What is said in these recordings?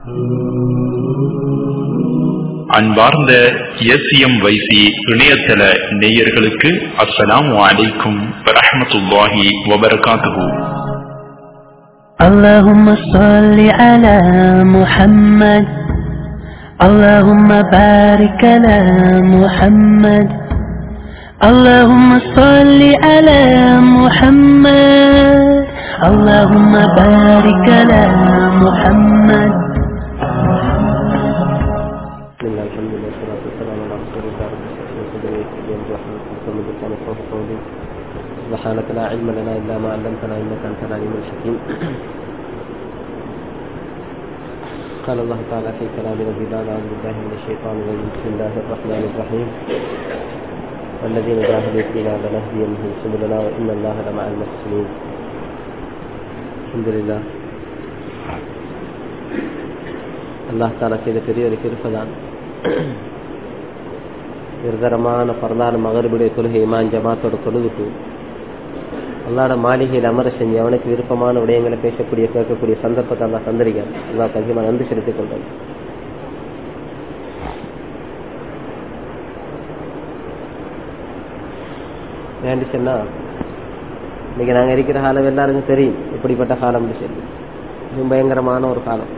அன்பார்ந்த எஸ்எம் வைசி இணையதள நேயர்களுக்கு அஸ்ஸலாமு அலைக்கும் வரஹ்மத்துல்லாஹி வபரகாத்துஹு اللهم صل على محمد اللهم بارك على محمد اللهم صل على محمد اللهم بارك على محمد بسم الله الحمد لله والصلاة والسلام على رسول الله رب اشرح لي صدري ويسر واحلل عقدة من لساني يفقهوا قولي سبحانك لا علم لنا إلا ما علمتنا إنك أنت العليم الحكيم قال الله تعالى في كلام نبي بعد أعوذ بالله من الشيطان الرجيم بسم الله الرحمن الرحيم والذين جاهدوا فينا لنهدينهم سبلنا وإن الله لمع المحسنين الحمد لله அல்லாஹ் தாலா செய்த பெரிய ஒரு கிருப்பதான் நிரந்தரமான பரந்தான மகர்புடைய தொழுகை இமான் ஜமாத்தோட தொழுதுட்டு அல்லாட மாளிகையில் அமர செஞ்சு அவனுக்கு விருப்பமான விடயங்களை பேசக்கூடிய கேட்கக்கூடிய சந்தர்ப்பத்தை அல்லா தந்திரிக்கான் அல்லா அதிகமாக நன்றி செலுத்திக் கொண்டது ஏன்னு சொன்னா இன்னைக்கு நாங்க இருக்கிற காலம் எல்லாருக்கும் தெரியும் இப்படிப்பட்ட காலம்னு சொல்லி மிகவும் பயங்கரமான ஒரு காலம்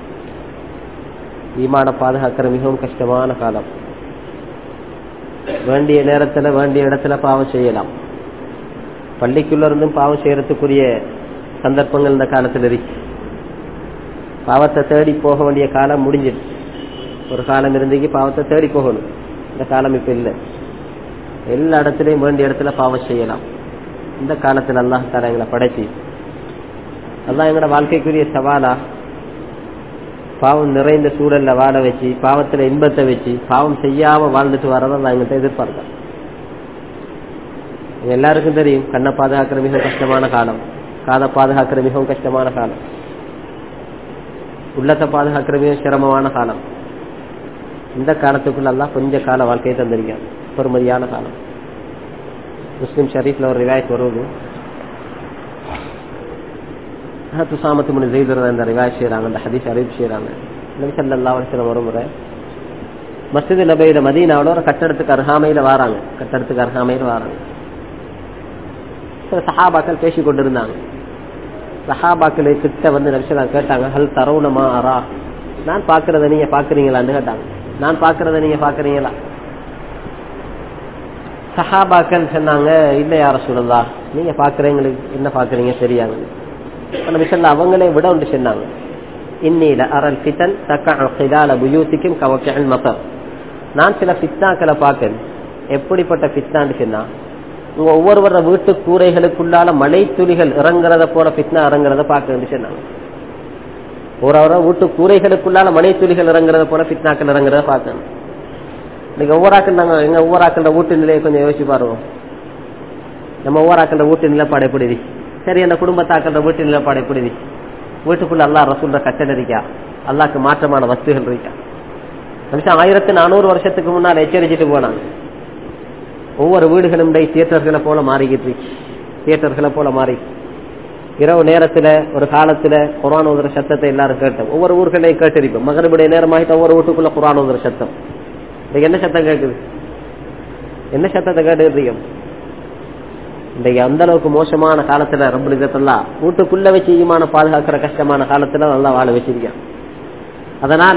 ஈமான பாதுகாக்கிற மிகவும் கஷ்டமான காலம் வேண்டிய நேரத்துல வேண்டிய இடத்துல பாவம் செய்யலாம் பள்ளிக்குள்ள இருந்தும் பாவம் செய்யறதுக்குரிய சந்தர்ப்பங்கள் இந்த காலத்தில் இருக்கு பாவத்தை தேடி போக வேண்டிய காலம் முடிஞ்சிடுச்சு ஒரு காலம் இருந்துக்கு பாவத்தை தேடி போகணும் இந்த காலம் இப்ப இல்லை எல்லா இடத்துலயும் வேண்டிய இடத்துல பாவம் செய்யலாம் இந்த காலத்துல அல்லாஹ் தாரா எங்களை படைச்சி அதான் எங்களோட வாழ்க்கைக்குரிய சவாலா பாவம் நிறைந்த சூழல்ல வாழ வச்சு பாவத்துல இன்பத்தை வச்சு பாவம் செய்யாம வாழ்ந்துட்டு வரதை நான் எங்கிட்ட எதிர்பார்க்கிறேன் எல்லாருக்கும் தெரியும் கண்ணை பாதுகாக்கிற மிகவும் கஷ்டமான காலம் காதை பாதுகாக்கிற மிகவும் கஷ்டமான காலம் உள்ளத்தை பாதுகாக்கிற மிகவும் சிரமமான காலம் இந்த காலத்துக்குள்ள எல்லாம் கொஞ்ச கால வாழ்க்கையை தந்திருக்காங்க பெருமதியான காலம் முஸ்லிம் ஷரீஃப்ல ஒரு ரிவாயத் வருவது துசாமத்து முனி ஜெய்துரன் அந்த ரிவாய் செய்யறாங்க அந்த ஹதீஸ் அறிவிப்பு செய்யறாங்க நபி சல்லா அலிஸ்லம் ஒரு முறை மஸ்ஜித் நபையில மதீனாவோட ஒரு கட்டடத்துக்கு அருகாமையில வாராங்க கட்டடத்துக்கு அருகாமையில வாராங்க சில சஹாபாக்கள் பேசி கொண்டிருந்தாங்க சஹாபாக்கள் கிட்ட வந்து நபிசல்லா கேட்டாங்க ஹல் தரவுனமா அரா நான் பாக்குறத நீங்க பாக்குறீங்களான்னு கேட்டாங்க நான் பாக்குறத நீங்க பாக்குறீங்களா சஹாபாக்கள் சொன்னாங்க இல்ல யார சொல்லலா நீங்க பாக்குறீங்களுக்கு என்ன பாக்குறீங்க தெரியாங்க நபிசல்லா அவங்களே விட ஒன்று சொன்னாங்க இன்னில அரல் ஃபிதன் தக்கால புயூத்திக்கும் கவக்கல் மதம் நான் சில ஃபித்னாக்களை பார்க்கேன் எப்படிப்பட்ட ஃபித்னான்னு சொன்னா உங்க ஒவ்வொருவர வீட்டு கூரைகளுக்குள்ளால மழை துளிகள் இறங்குறத போல ஃபித்னா இறங்குறத பார்க்கணும்னு சொன்னாங்க ஒரு அவர வீட்டு கூரைகளுக்குள்ளால மழை துளிகள் இறங்குறத போல ஃபித்னாக்கள் இறங்குறத பார்க்கணும் இன்னைக்கு ஒவ்வொரு ஆக்கள் நாங்க எங்க ஒவ்வொரு ஆக்கள வீட்டு நிலையை கொஞ்சம் யோசிச்சு பாருங்க நம்ம ஒவ்வொரு ஆக்கள வீட்டு நிலைப்பாடு எப்படி இருக்கு சரி அந்த குடும்பத்தாக்கிற வீட்டு நிலப்பாடு எப்படி வீட்டுக்குள்ள அல்லா ரசூல்ற கட்டளை இருக்கா அல்லாக்கு மாற்றமான வஸ்துகள் இருக்கா நிமிஷம் ஆயிரத்தி நானூறு வருஷத்துக்கு முன்னால் எச்சரிச்சுட்டு போனாங்க ஒவ்வொரு வீடுகளும் தியேட்டர்களை போல மாறிக்கிட்டு இருக்கு தியேட்டர்களை போல மாறி இரவு நேரத்துல ஒரு காலத்துல குரான் உதர சத்தத்தை எல்லாரும் கேட்டோம் ஒவ்வொரு ஊர்களையும் கேட்டிருப்போம் மகனுடைய நேரமாகிட்ட ஒவ்வொரு வீட்டுக்குள்ள குரான் உதர சத்தம் இன்னைக்கு என்ன சத்தம் கேட்குது என்ன சத்தத்தை கேட்டுக்கிட்டு இன்றைக்கு அந்த அளவுக்கு மோசமான காலத்துல ரொம்ப இதெல்லாம் வீட்டுக்குள்ள வச்சு ஈமான பாதுகாக்கிற கஷ்டமான காலத்துல நல்லா வாழ வச்சிருக்கான் அதனால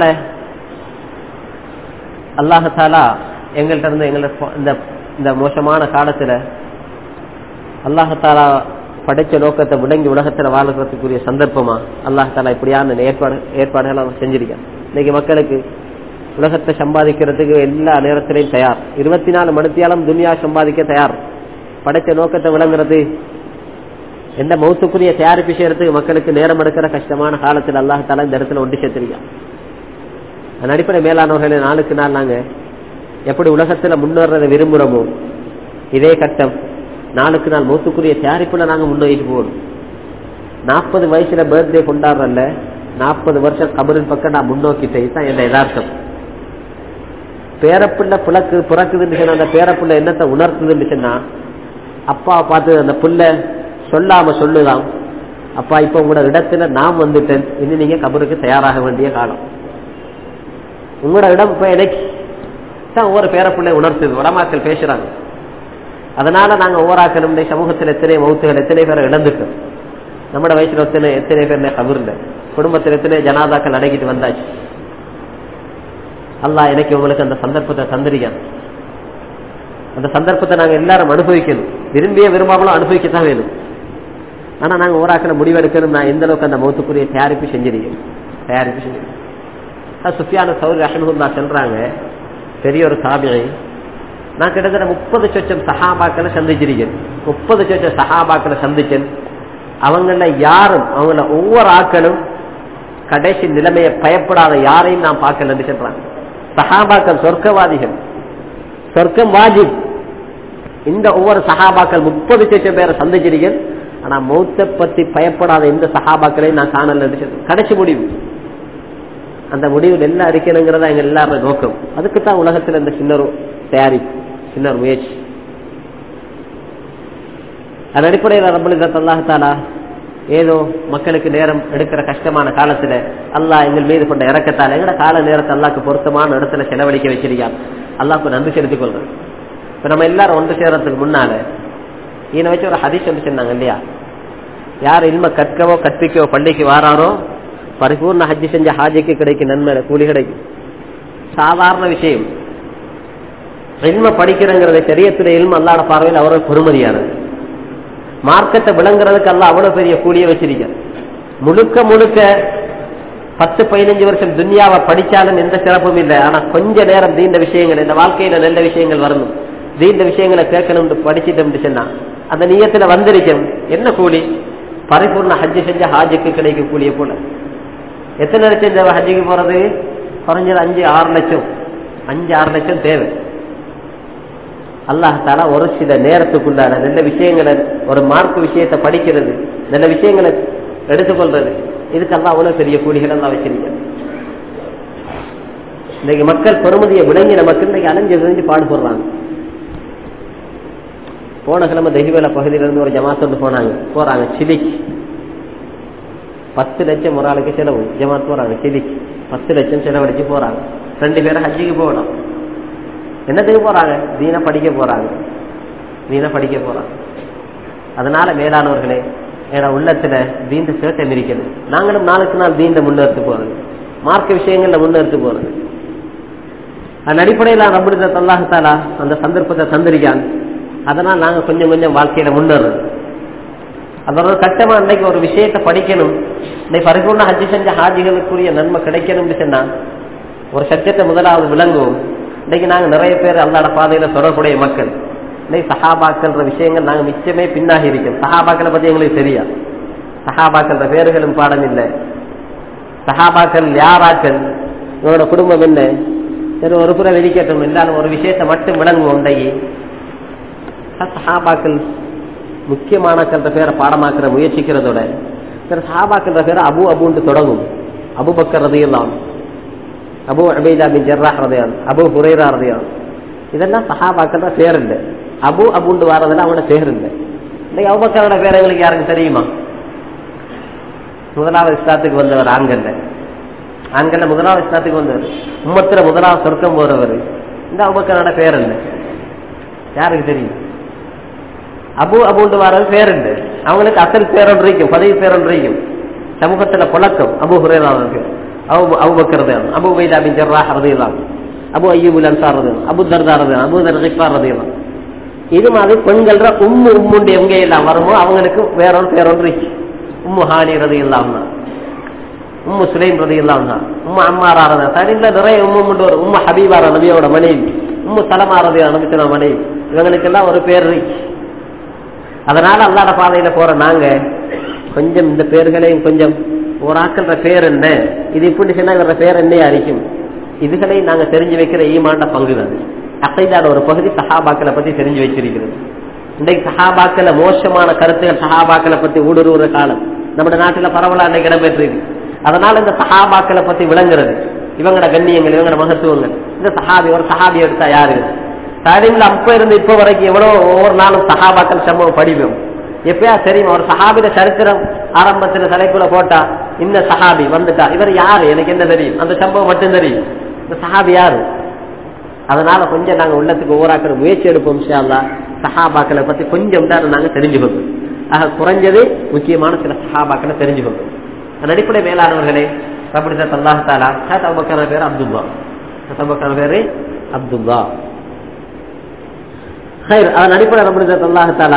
அல்லாஹாலா எங்கள்கிட்ட இருந்து எங்களை இந்த இந்த மோசமான காலத்துல அல்லாஹாலா படைச்ச நோக்கத்தை விளங்கி உலகத்துல வாழ்றதுக்குரிய சந்தர்ப்பமா அல்லாஹாலா இப்படியான ஏற்பாடு ஏற்பாடுகள் அவன் செஞ்சிருக்கான் இன்னைக்கு மக்களுக்கு உலகத்தை சம்பாதிக்கிறதுக்கு எல்லா நேரத்திலையும் தயார் இருபத்தி நாலு மணித்தியாலும் துனியா சம்பாதிக்க தயார் படைச்ச நோக்கத்தை விளங்குறது எந்த மௌத்துக்குரிய தயாரிப்பு செய்யறதுக்கு மக்களுக்கு நேரம் எடுக்கிற கஷ்டமான காலத்தில் அல்லாஹால இந்த இடத்துல ஒன்று சேர்த்திருக்கான் அதன் அடிப்படை மேலானவர்களை நாளுக்கு நாள் நாங்க எப்படி உலகத்துல முன்னேறதை விரும்புறோமோ இதே கட்டம் நாளுக்கு நாள் மௌத்துக்குரிய தயாரிப்புல நாங்க முன்னோக்கிட்டு போகணும் நாற்பது வயசுல பர்த்டே கொண்டாடுறல நாற்பது வருஷம் கபரின் பக்கம் நான் முன்னோக்கிட்டே தான் என்ன யதார்த்தம் பேரப்புள்ள பிளக்கு பிறக்குதுன்னு சொன்னா அந்த பேரப்புள்ள என்னத்தை உணர்த்துதுன்னு சொன்னா அப்பா பார்த்து அந்த புள்ள சொல்லாம சொல்லுதான் அப்பா இப்ப உங்களோட இடத்துல நான் வந்துட்டேன் இனி நீங்க கபருக்கு தயாராக வேண்டிய காலம் உங்களோட இடம் இப்ப எனக்கு தான் ஒவ்வொரு பேரப்பிள்ளை உணர்த்துது வடமாக்கள் பேசுறாங்க அதனால நாங்க ஓராக்கள் இந்த சமூகத்தில் எத்தனை மௌத்துகள் எத்தனை பேரை இழந்துட்டோம் நம்மட வயசுல எத்தனை எத்தனை பேர் கபர்ல குடும்பத்தில் எத்தனை ஜனாதாக்கள் அடங்கிட்டு வந்தாச்சு அல்லாஹ் எனக்கு உங்களுக்கு அந்த சந்தர்ப்பத்தை தந்திரிக்கான் அந்த சந்தர்ப்பத்தை நாங்க எல்லாரும் அனுபவிக்கணும் விரும்பிய விரும்பாமலும் அனுபவிக்கத்தான் வேணும் ஆனா நாங்க ஓராக்கின முடிவெடுக்கணும் நான் எந்த அளவுக்கு அந்த மௌத்துக்குரிய தயாரிப்பு செஞ்சிருக்கேன் தயாரிப்பு செஞ்சிருக்கேன் சுஃபியான சௌரி ரஹமுல்லா சொல்றாங்க பெரிய ஒரு சாபியை நான் கிட்டத்தட்ட முப்பது சொச்சம் சஹாபாக்களை சந்திச்சிருக்கேன் முப்பது சொச்சம் சஹாபாக்களை சந்திச்சேன் அவங்கள யாரும் அவங்கள ஒவ்வொரு ஆக்களும் கடைசி நிலைமையை பயப்படாத யாரையும் நான் பார்க்கலன்னு சொல்றாங்க சஹாபாக்கள் சொர்க்கவாதிகள் சொர்க்கம் வாஜிப் இந்த ஒவ்வொரு சஹாபாக்கள் முப்பது லட்சம் பேரை சந்திச்சிருக்கேன் ஆனா மௌத்த பத்தி பயப்படாத எந்த சஹாபாக்களையும் நான் காணல கடைசி முடிவு அந்த முடிவில் எல்லாம் இருக்கணுங்கிறதா எங்க எல்லாரோட நோக்கம் அதுக்கு தான் உலகத்துல இந்த சின்ன ஒரு தயாரிப்பு சின்ன ஒரு முயற்சி அதன் அடிப்படையில் ரப்பலிதத் அல்லாஹாலா ஏதோ மக்களுக்கு நேரம் எடுக்கிற கஷ்டமான காலத்துல அல்லாஹ் எங்கள் மீது கொண்ட இறக்கத்தால் எங்கட கால நேரத்தை அல்லாக்கு பொருத்தமான இடத்துல செலவழிக்க வச்சிருக்கான் அல்லாஹ்க்கு நன்றி செலுத்திக் கொள்றேன் இப்ப நம்ம எல்லாரும் ஒன்று சேரத்துக்கு முன்னால ஈன வச்சு ஒரு ஹதீஸ் வந்து சொன்னாங்க இல்லையா யார் இல்ம கற்கவோ கற்பிக்கவோ பள்ளிக்கு வாராரோ பரிபூர்ண ஹஜ்ஜி செஞ்ச ஹாஜிக்கு கிடைக்கும் நன்மை கூலி கிடைக்கும் சாதாரண விஷயம் இல்ம படிக்கிறங்கிறத தெரியத்துல இல்ம அல்லாட பார்வையில் அவரோட பொறுமதியானது மார்க்கத்தை விளங்குறதுக்கு அல்ல அவ்வளவு பெரிய கூலிய வச்சிருக்க முழுக்க முழுக்க பத்து பதினஞ்சு வருஷம் துன்யாவை படிச்சாலும் எந்த சிறப்பும் இல்லை ஆனா கொஞ்ச நேரம் தீண்ட விஷயங்கள் இந்த வாழ்க்கையில நல்ல விஷயங்கள் வரணும் தீண்ட விஷயங்களை கேட்கணும் படிச்சுட்டோம் சொன்னா அந்த நீயத்துல வந்திருக்கும் என்ன கூலி பரிபூர்ண ஹஜ்ஜு செஞ்ச ஹாஜுக்கு கிடைக்கும் கூலிய போல எத்தனை லட்சம் தேவை ஹஜ்ஜுக்கு போறது குறைஞ்சது அஞ்சு ஆறு லட்சம் அஞ்சு ஆறு லட்சம் தேவை அல்லாஹால ஒரு சில நேரத்துக்குள்ளான நல்ல விஷயங்களை ஒரு மார்க் விஷயத்தை படிக்கிறது நல்ல விஷயங்களை எடுத்துக்கொள்றது இதுக்கெல்லாம் அவ்வளவு பெரிய கூலிகள் எல்லாம் வச்சிருக்க இன்னைக்கு மக்கள் பெருமதியை விளங்கின மக்கள் இன்னைக்கு அலைஞ்சு விளைஞ்சு பாடுபடுறாங்க போன கிழமை தெஹிவேல பகுதியிலிருந்து ஒரு ஜமாத்தோடு போனாங்க போறாங்க சிலிக்கு பத்து லட்சம் ஒரு ஆளுக்கு செலவு ஜமாத் போறாங்க சிலிக்கு பத்து லட்சம் செலவழிச்சு போறாங்க ரெண்டு பேரும் ஹஜ்ஜிக்கு போகணும் என்னத்துக்கு போறாங்க தீன படிக்க போறாங்க தீன படிக்க போறாங்க அதனால மேலானவர்களே என உள்ளத்துல தீண்ட சேட்டை மிரிக்கணும் நாங்களும் நாளுக்கு நாள் தீண்ட முன்னெடுத்து போறது மார்க்க விஷயங்கள்ல முன்னெடுத்து போறது அதன் அடிப்படையில் ரபுலித தல்லாஹாலா அந்த சந்தர்ப்பத்தை தந்திருக்கான் அதனால் நாங்க கொஞ்சம் கொஞ்சம் வாழ்க்கையில முன்னேறோம் அதோட கட்டமா அன்னைக்கு ஒரு விஷயத்தை படிக்கணும் இன்னைக்கு பரிபூர்ண ஹஜ்ஜி செஞ்ச ஹாஜிகளுக்குரிய நன்மை கிடைக்கணும்னு சொன்னா ஒரு சத்தியத்தை முதலாவது விளங்குவோம் இன்னைக்கு நாங்க நிறைய பேர் அல்லாட பாதையில தொடர்புடைய மக்கள் இன்னைக்கு சஹாபாக்கள்ன்ற விஷயங்கள் நாங்க மிச்சமே பின்னாகி இருக்கோம் சஹாபாக்களை பத்தி எங்களுக்கு தெரியா சஹாபாக்கள்ன்ற பேர்களும் பாடம் இல்லை சஹாபாக்கள் யாராக்கள் இவனோட குடும்பம் என்ன சரி ஒரு புறம் வெளிக்கட்டும் இருந்தாலும் ஒரு விஷயத்தை மட்டும் விளங்குவோம் இன்றைக்கு சஹாபாக்கள் முக்கியமானக்கள்ன்ற பேரை பாடமாக்குற முயற்சிக்கிறதோட சில சஹாபாக்கள்ன்ற பேரை அபு அபுன்ட்டு தொடங்கும் அபு பக்கர் ரதையெல்லாம் அபு அபைதா பின் ஜர்ராஹ் ரதையான் அபு ஹுரைரா ரதையான் இதெல்லாம் சஹாபாக்கள் தான் பேர் இல்லை அபு அபுண்டு வாரதுல அவனோட பேர் இல்லை இன்னைக்கு அபுபக்கரோட பேர் எங்களுக்கு யாருக்கு தெரியுமா முதலாவது இஸ்லாத்துக்கு வந்தவர் ஆண்கள்ல ஆண்கள்ல முதலாவது இஸ்லாத்துக்கு வந்தவர் உம்மத்துல முதலாவது சொர்க்கம் போறவர் இந்த அபுபக்கரோட பேர் இல்லை யாருக்கு தெரியும் அபு அபுண்டு வாரது பேர் இல்லை அவங்களுக்கு அசல் பேரொன்று இருக்கும் பதவி பேரொன்று இருக்கும் சமூகத்துல புழக்கம் அபு ஹுரேராவுக்கு Abu Abubakr Abu Ubaidah bin Jarrah ரதியலாம் Abu ஐயூபுல் Ansar ரதியலாம் Abu தர்தா ரதியலாம் Abu தர் ரிஃபார் ரதியலாம் இது மாதிரி பெண்கள்ற உம்மு உம்முண்டு எங்க எல்லாம் வருமோ அவங்களுக்கு வேற ஒரு பேரொன்று இருக்கு உம்மு ஹானி ரதி இல்லாம உம்மு சுலைம் ரதி இல்லாம உம்மு அம்மாரா ரதி தனியில நிறைய உம்மு உண்டு வரும் உம்மு ஹபீபாரா நபியோட மனைவி உம்மு சலமா ரதி நபித்தன மனைவி இவங்களுக்கு எல்லாம் ஒரு பேர் இருக்கு அதனால அல்லாத பாதையில போற நாங்க கொஞ்சம் இந்த பேர்களையும் கொஞ்சம் ஒரு ஆக்கின்ற பேர் என்ன இது இப்படி சொன்னா இவர பேர் என்னையா இருக்கும் இதுகளை நாங்க தெரிஞ்சு வைக்கிற ஈமாண்ட பங்கு தான் அசைதான ஒரு பகுதி சஹாபாக்களை பத்தி தெரிஞ்சு வச்சிருக்கிறது இன்றைக்கு சஹாபாக்கள மோசமான கருத்துகள் சஹாபாக்களை பத்தி ஊடுருவுற காலம் நம்ம நாட்டுல பரவலா அன்னைக்கு இடம்பெற்றிருக்கு அதனால இந்த சஹாபாக்களை பத்தி விளங்குறது இவங்கட கண்ணியங்கள் இவங்கட மகத்துவங்கள் இந்த சஹாபி ஒரு சஹாபி எடுத்தா யாரு தாடிமில் அப்ப இருந்து இப்ப வரைக்கும் எவ்வளவு ஒவ்வொரு நாளும் சஹாபாக்கள் சம்பவம் படிப்போம் எப்பயா தெரியுமா ஒரு சஹாபிட சரித்திரம் ஆரம்பத்துல தலைப்புல போட்டா இந்த சஹாபி வந்துட்டா இவர் யாரு எனக்கு என்ன தெரியும் அந்த சம்பவம் மட்டும் தெரியும் இந்த சஹாபி யாரு அதனால கொஞ்சம் நாங்க உள்ளத்துக்கு ஊராக்கிற முயற்சி எடுப்போம் இன்ஷா அல்லாஹ் சஹாபாக்களை பத்தி கொஞ்சம் தான் நாங்க தெரிஞ்சுக்கணும் ஆக குறைஞ்சது முக்கியமான சில சஹாபாக்களை தெரிஞ்சுக்கணும் அதன் அடிப்படை மேலானவர்களே அப்படித்த அல்லாஹாலா சத்தபக்கான பேர் அப்துல்லா சத்தபக்கான பேரு அப்துல்லா ஹைர் அதன் அடிப்படை அப்படித்த அல்லாஹாலா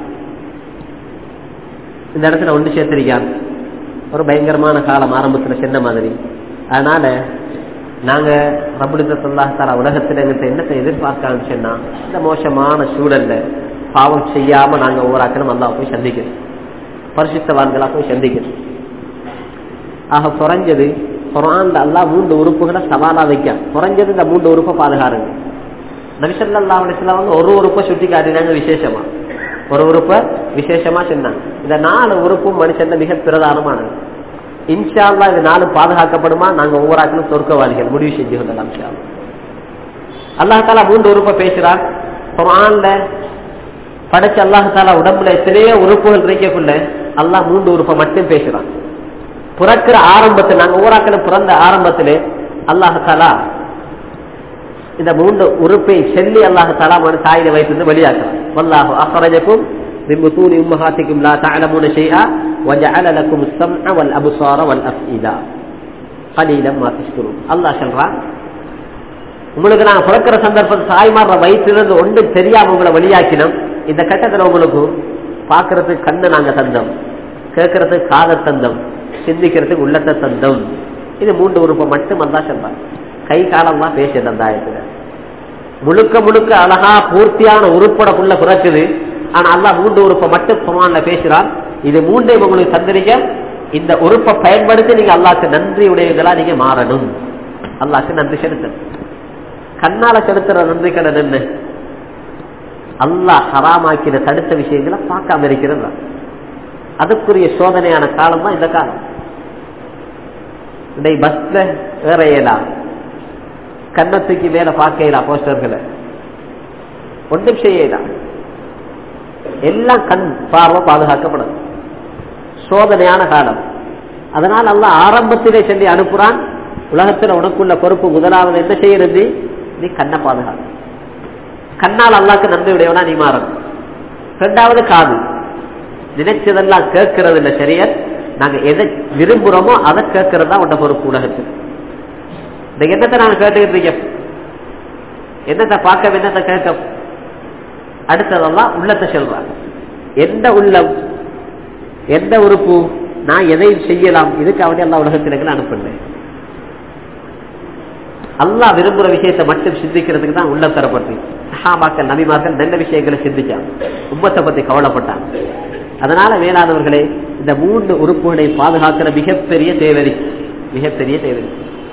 இந்த இடத்துல ஒன்று சேர்த்திருக்கான் ஒரு பயங்கரமான காலம் ஆரம்பத்துல சென்ன மாதிரி அதனால நாங்க ரபுலிதத்துல்லாஹால உலகத்துல எங்கிட்ட என்னத்தை எதிர்பார்க்கலாம்னு சொன்னா இந்த மோசமான சூழல்ல பாவம் செய்யாம நாங்க ஓராக்கணும் அல்லா போய் சந்திக்கணும் பரிசுத்தவான்களா போய் சந்திக்கணும் ஆக குறைஞ்சது குரான்ல அல்லாஹ் மூன்று உறுப்புகளை சவாலா வைக்க குறைஞ்சது இந்த மூன்று உறுப்பை பாதுகாருங்க நபிசல்லா அலிஸ்லாம் வந்து ஒரு உறுப்பை சுட்டி காட்டினாங்க விசேஷமா ஒரு உறுப்பை விசேஷமா சொன்னாங்க இந்த நாலு உறுப்பும் மனுஷன் மிக பிரதானமானது இன்ஷா அல்லா இது நாலு பாதுகாக்கப்படுமா நாங்க ஒவ்வொரு சொர்க்கவாதிகள் முடிவு செஞ்சு கொள்ளலாம் இன்ஷா அல்லாஹாலா மூன்று உறுப்பை பேசுறான் குரான்ல படைச்ச அல்லாஹாலா உடம்புல எத்தனையோ உறுப்புகள் இருக்கக்குள்ள அல்லாஹ் மூன்று உறுப்பை மட்டும் பேசுறான் பிறக்கிற ஆரம்பத்தில் நாங்க ஊராக்கள் பிறந்த ஆரம்பத்திலே அல்லாஹாலா இந்த மூன்று உறுப்பை செல்லி அல்லாஹாலா மனு தாயில வைத்து வெளியாக்குறான் வல்லாஹு அஹரஜக்கும் من بطون أمهاتكم لا تعلمون شيئا وجعل لكم السمع والأبصار والأفئدة قليلا ما تشكرون الله சொல்றான் உங்களுக்கு நான் பிறக்கிற சந்தர்ப்பம் தாய்மார வயிற்றிலிருந்து ஒன்று தெரியாம உங்களை வெளியாக்கினோம் இந்த கட்டத்துல உங்களுக்கு பாக்குறதுக்கு கண்ணை நாங்க தந்தோம் கேட்கறதுக்கு காதை தந்தோம் சிந்திக்கிறதுக்கு உள்ளத்தை தந்தோம் இது மூன்று உறுப்பை மட்டும் அல்லா சொல்றான் கை காலம்லாம் பேசுது அந்த ஆயத்துல முழுக்க முழுக்க அழகா பூர்த்தியான உறுப்படக்குள்ள பிறக்குது ஆனா அல்லா மூன்று உறுப்பை மட்டும் குரான்ல பேசுறான் இது மூன்றையும் உங்களுக்கு தந்திரிக்க இந்த உறுப்பை பயன்படுத்தி நீங்க அல்லாக்கு நன்றி உடையதெல்லாம் நீங்க மாறணும் அல்லாக்கு நன்றி செலுத்தணும் கண்ணால செலுத்துற நன்றி கடன் என்ன அல்லாஹ் ஹராமாக்கிற தடுத்த விஷயங்களை பார்க்காம இருக்கிறது அதுக்குரிய சோதனையான காலம் தான் இந்த காலம் இந்த பஸ்ல வேற இயலாம் கன்னத்துக்கு மேல பார்க்கலாம் போஸ்டர்களை ஒன்றும் செய்யலாம் எல்லாம் கண் பார்வை பாதுகாக்கப்படும் சோதனையான காலம் அதனால் அல்ல ஆரம்பத்திலே சொல்லி அனுப்புறான் உலகத்துல உனக்குள்ள பொறுப்பு முதலாவது என்ன செய்யறது நீ கண்ணை பாதுகாக்க கண்ணால் அல்லாக்கு நன்றி உடையவனா நீ மாறணும் ரெண்டாவது காது நினைச்சதெல்லாம் கேட்கறது இல்ல சரியர் நாங்க எதை விரும்புறோமோ அதை கேட்கறது தான் உண்ட பொறுப்பு உலகத்தில் இந்த என்னத்தை நாங்க கேட்டுக்கிட்டு இருக்கோம் என்னத்தை பார்க்க என்னத்தை கேட்க அடுத்ததெல்லாம் உள்ளத்தை சொல்றாங்க எந்த உள்ளம் எந்த உறுப்பு நான் எதை செய்யலாம் இதுக்கு அவனே எல்லா உலகத்திற்கு அனுப்பினேன் அல்லா விரும்புற விஷயத்தை மட்டும் சிந்திக்கிறதுக்கு தான் உள்ள தரப்பட்டு சஹாபாக்கள் நபிமார்கள் நல்ல விஷயங்களை சிந்திச்சாங்க உம்மத்தை பத்தி கவலைப்பட்டாங்க அதனால வேளாணவர்களே இந்த மூன்று உறுப்புகளை பாதுகாக்கிற மிகப்பெரிய தேவரி மிகப்பெரிய தேவரி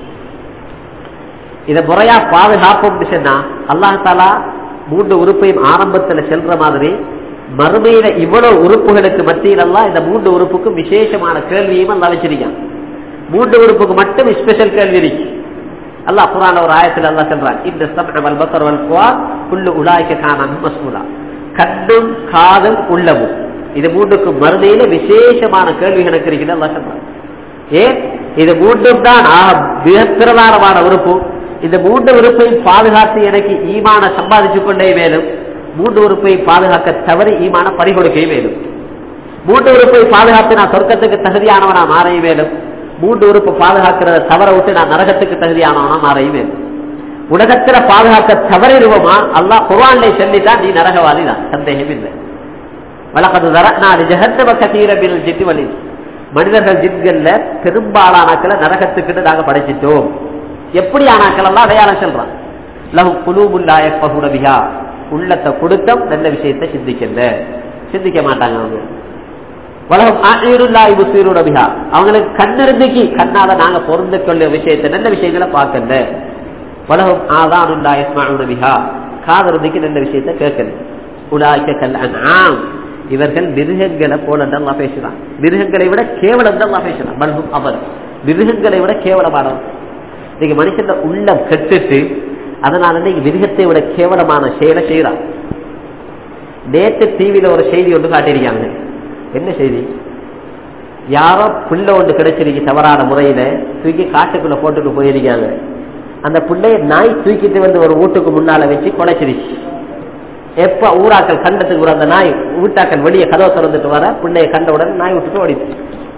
இதை முறையா பாதுகாப்போம் சொன்னா அல்லாஹாலா மூன்று உறுப்பையும் ஆரம்பத்துல செல்ற மாதிரி மறுமையில இவ்வளவு உறுப்புகளுக்கு மத்தியில் எல்லாம் இந்த மூன்று உறுப்புக்கும் விசேஷமான கேள்வியும் எல்லாம் வச்சிருக்கான் மூன்று உறுப்புக்கு மட்டும் ஸ்பெஷல் கேள்வி இருக்கு அல்லா குரான் ஒரு ஆயத்தில் அல்லா சொல்றான் இந்த சமணவல் பசர் வல் குவார் புல்லு உலாய்க்க காணாம மசூலா கண்ணும் காதும் உள்ளமும் இது மூன்றுக்கும் மறுமையில விசேஷமான கேள்விகளுக்கு இருக்கிறது அல்லா சொல்றான் ஏன் இது மூன்றும் தான் மிக பிரதானமான உறுப்பு இந்த மூன்று உறுப்பையும் பாதுகாத்து எனக்கு ஈமான சம்பாதிச்சு கொண்டே மேலும் மூன்று உறுப்பை பாதுகாக்க தவறி ஈமான பறிகொடுக்கவே மேலும் மூன்று உறுப்பை பாதுகாத்து நான் சொர்க்கத்துக்கு தகுதியானவனா மாறைய மேலும் மூன்று உறுப்பு பாதுகாக்கிறத தவற விட்டு நான் நரகத்துக்கு தகுதியானவனா மாறைய மேலும் உலகத்துல பாதுகாக்க தவறிடுவோமா அல்லா குர்வான்லை சொல்லிதான் நீ நரகவாதி தான் சந்தேகம் இல்லை வழக்கது தர நான் ஜெகத்தவ கத்தீரபில் ஜிட்டு வழி மனிதர்கள் ஜின்கள்ல பெரும்பாலானாக்களை நரகத்துக்கிட்டு நாங்க படைச்சிட்டோம் எப்படி ஆனாக்கள் எல்லாம் அடையாளம் சொல்றான் லகு குலூபுல்லாய பகுடபியா உள்ளத்தை கொடுத்தம் நல்ல விஷயத்தை சிந்திக்கல சிந்திக்க மாட்டாங்க அவங்க உலகம் ஆயிரூல்லாய் புசீருடபியா அவங்களுக்கு கண்ணிருந்துக்கு கண்ணால நாங்க பொருந்து கொள்ள விஷயத்தை நல்ல விஷயங்களை பார்க்கல உலகம் ஆதானுல்லாயஸ்மாவுடபியா காதருந்துக்கு நல்ல விஷயத்தை கேட்கல உலாய்க்க கல் இவர்கள் மிருகங்களை போல நல்லா பேசுறான் மிருகங்களை விட கேவலம் தான் பேசுறான் மல்பும் அவர் மிருகங்களை விட கேவலமானவன் நீங்க மனுஷன் உள்ளம் கெட்டுட்டு அதனால நீங்க மிருகத்தை விட கேவலமான செயலை செய்யறான் நேற்று டிவியில ஒரு செய்தி ஒன்று காட்டியிருக்காங்க என்ன செய்தி யாரோ பிள்ளை ஒன்று கிடைச்சிருக்கு தவறான முறையில தூக்கி காட்டுக்குள்ள போட்டுட்டு போயிருக்காங்க அந்த பிள்ளைய நாய் தூக்கிட்டு வந்து ஒரு வீட்டுக்கு முன்னால வச்சு கொலைச்சிருச்சு எப்ப ஊராக்கள் கண்டத்துக்கு வர அந்த நாய் வீட்டாக்கள் வெளியே கதவை திறந்துட்டு வர பிள்ளைய கண்டவுடன் நாய் விட்டுட்டு ஓடிச்சு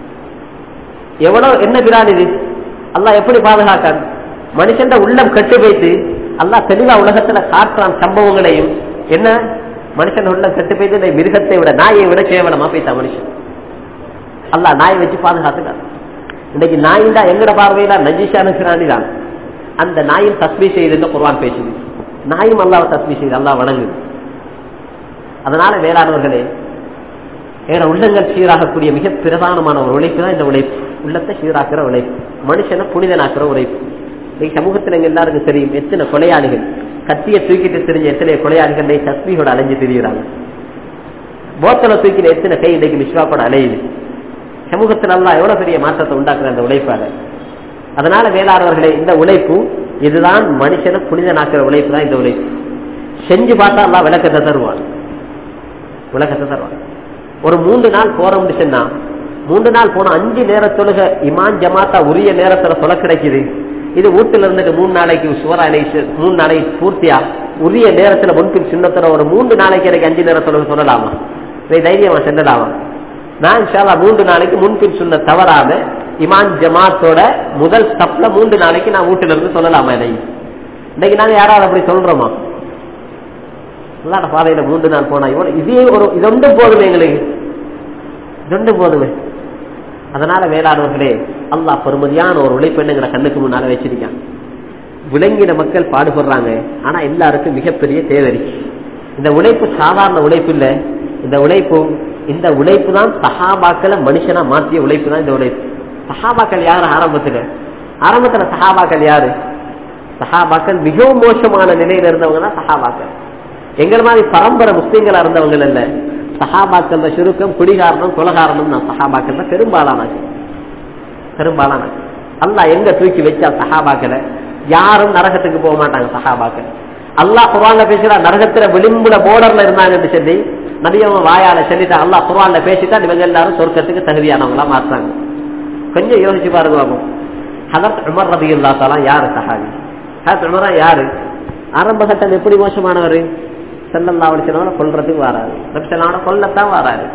எவ்வளவு என்ன பிரான் இது அல்லாஹ் எப்படி பாதுகாக்கான் மனுஷன் உள்ளம் கட்டு வைத்து அல்லாஹ் தெளிவா உலகத்துல காட்டுறான் சம்பவங்களையும் என்ன மனுஷன் உள்ளம் கட்டு வைத்து இந்த மிருகத்தை விட நாயை விட கேவலமா போய்த்தான் மனுஷன் அல்லாஹ் நாயை வச்சு பாதுகாத்துக்கான் இன்னைக்கு நாயின் தான் எங்கட பார்வையில நஜிஷானு தான் அந்த நாயின் தஸ்மி செய்து குர்வான் பேசுது நாயும் அல்லாவை தஸ்மி செய்து அல்லாஹ் வணங்குது அதனால வேளாண்வர்களே எங்களோட உள்ளங்கள் சீராகக்கூடிய மிக பிரதானமான ஒரு உழைப்பு தான் இந்த உழைப்பு உள்ளத்தை சீராக்குற உழைப்பு மனுஷனை புனிதனாக்குற உழைப்பு இன்னைக்கு சமூகத்தில் எங்க எல்லாருக்கும் தெரியும் எத்தனை கொலையாளிகள் கத்திய தூக்கிட்டு தெரிஞ்ச எத்தனை கொலையாளிகள் இன்னைக்கு தஸ்மியோட அலைஞ்சு திரிகிறாங்க போத்தலை தூக்கின எத்தனை கை இன்னைக்கு விஸ்வாக்கோட அலையுது சமூகத்தில் எல்லாம் எவ்வளவு பெரிய மாற்றத்தை உண்டாக்குற அந்த உழைப்பால அதனால வேளாளர்களே இந்த உழைப்பு இதுதான் மனுஷனை புனிதனாக்குற உழைப்பு தான் இந்த உழைப்பு செஞ்சு பார்த்தா எல்லாம் விளக்கத்தை தருவான் விளக்கத்தை தருவான் ஒரு மூன்று நாள் போறோம்னு சொன்னா மூன்று நாள் போன அஞ்சு நேர தொழுக இமான் ஜமாத்தா உரிய நேரத்துல சொல்ல கிடைக்குது இது வீட்டுல இருந்துட்டு மூணு நாளைக்கு சுவராலை மூணு நாளைக்கு பூர்த்தியா உரிய நேரத்துல முன்பின் சின்னத்துல ஒரு மூன்று நாளைக்கு எனக்கு அஞ்சு நேர தொழுக சொல்லலாமா இதை தைரியமா செல்லலாமா நான் இன்ஷால்லா மூன்று நாளைக்கு முன்பின் சொன்ன தவறாம இமான் ஜமாத்தோட முதல் ஸ்டப்ல மூன்று நாளைக்கு நான் வீட்டுல இருந்து சொல்லலாமா இதை இன்னைக்கு நாங்க யாராவது அப்படி சொல்றோமா அல்லாட பாதையில மூன்று நாள் போனா இவ்வளவு இதே ஒரு இதொண்டு போதுமே எங்களுக்கு இதொண்டு போதுமே அதனால வேளாண்வர்களே அல்லாஹ் பெருமதியான ஒரு உழைப்பு என்னங்கிற கண்ணுக்கு முன்னால வச்சிருக்கான் விளங்கின மக்கள் பாடுபடுறாங்க ஆனா எல்லாருக்கும் மிகப்பெரிய தேவை இருக்கு இந்த உழைப்பு சாதாரண உழைப்பு இல்ல இந்த உழைப்பு இந்த உழைப்பு தான் சஹாபாக்களை மனுஷனா மாற்றிய உழைப்பு தான் இந்த உழைப்பு சஹாபாக்கள் யாரு ஆரம்பத்துல ஆரம்பத்துல சஹாபாக்கள் யாரு சஹாபாக்கள் மிகவும் மோசமான நிலையில இருந்தவங்க தான் சஹாபாக்கள் எங்கள் மாதிரி பரம்பரை முஸ்லீம்களா இருந்தவங்க இல்ல சஹாபாக்கள் சுருக்கம் குடிகாரணம் குலகாரணம் நான் சஹாபாக்கள் தான் பெரும்பாலான பெரும்பாலான அல்லா எங்க தூக்கி வச்சா சஹாபாக்களை யாரும் நரகத்துக்கு போக மாட்டாங்க சஹாபாக்கள் அல்லாஹ் குரான்ல பேசுறா நரகத்துல விளிம்புல போர்டர்ல இருந்தாங்கன்னு சொல்லி நபியவங்க வாயால சொல்லிட்டா அல்லாஹ் குரான்ல பேசிட்டா இவங்க எல்லாரும் சொர்க்கத்துக்கு தகுதியானவங்களா மாற்றாங்க கொஞ்சம் யோசிச்சு பாருங்க பாப்போம் ஹதரத் உமர் ரபி அல்லா தாலாம் யாரு சஹாபி ஹதரத் உமரா யாரு ஆரம்ப கட்டம் எப்படி மோசமானவர் செல்லல்லா சொன்னவன கொல்றதுக்கு வராது நபிசல்லாவோட கொல்லத்தான் வராரு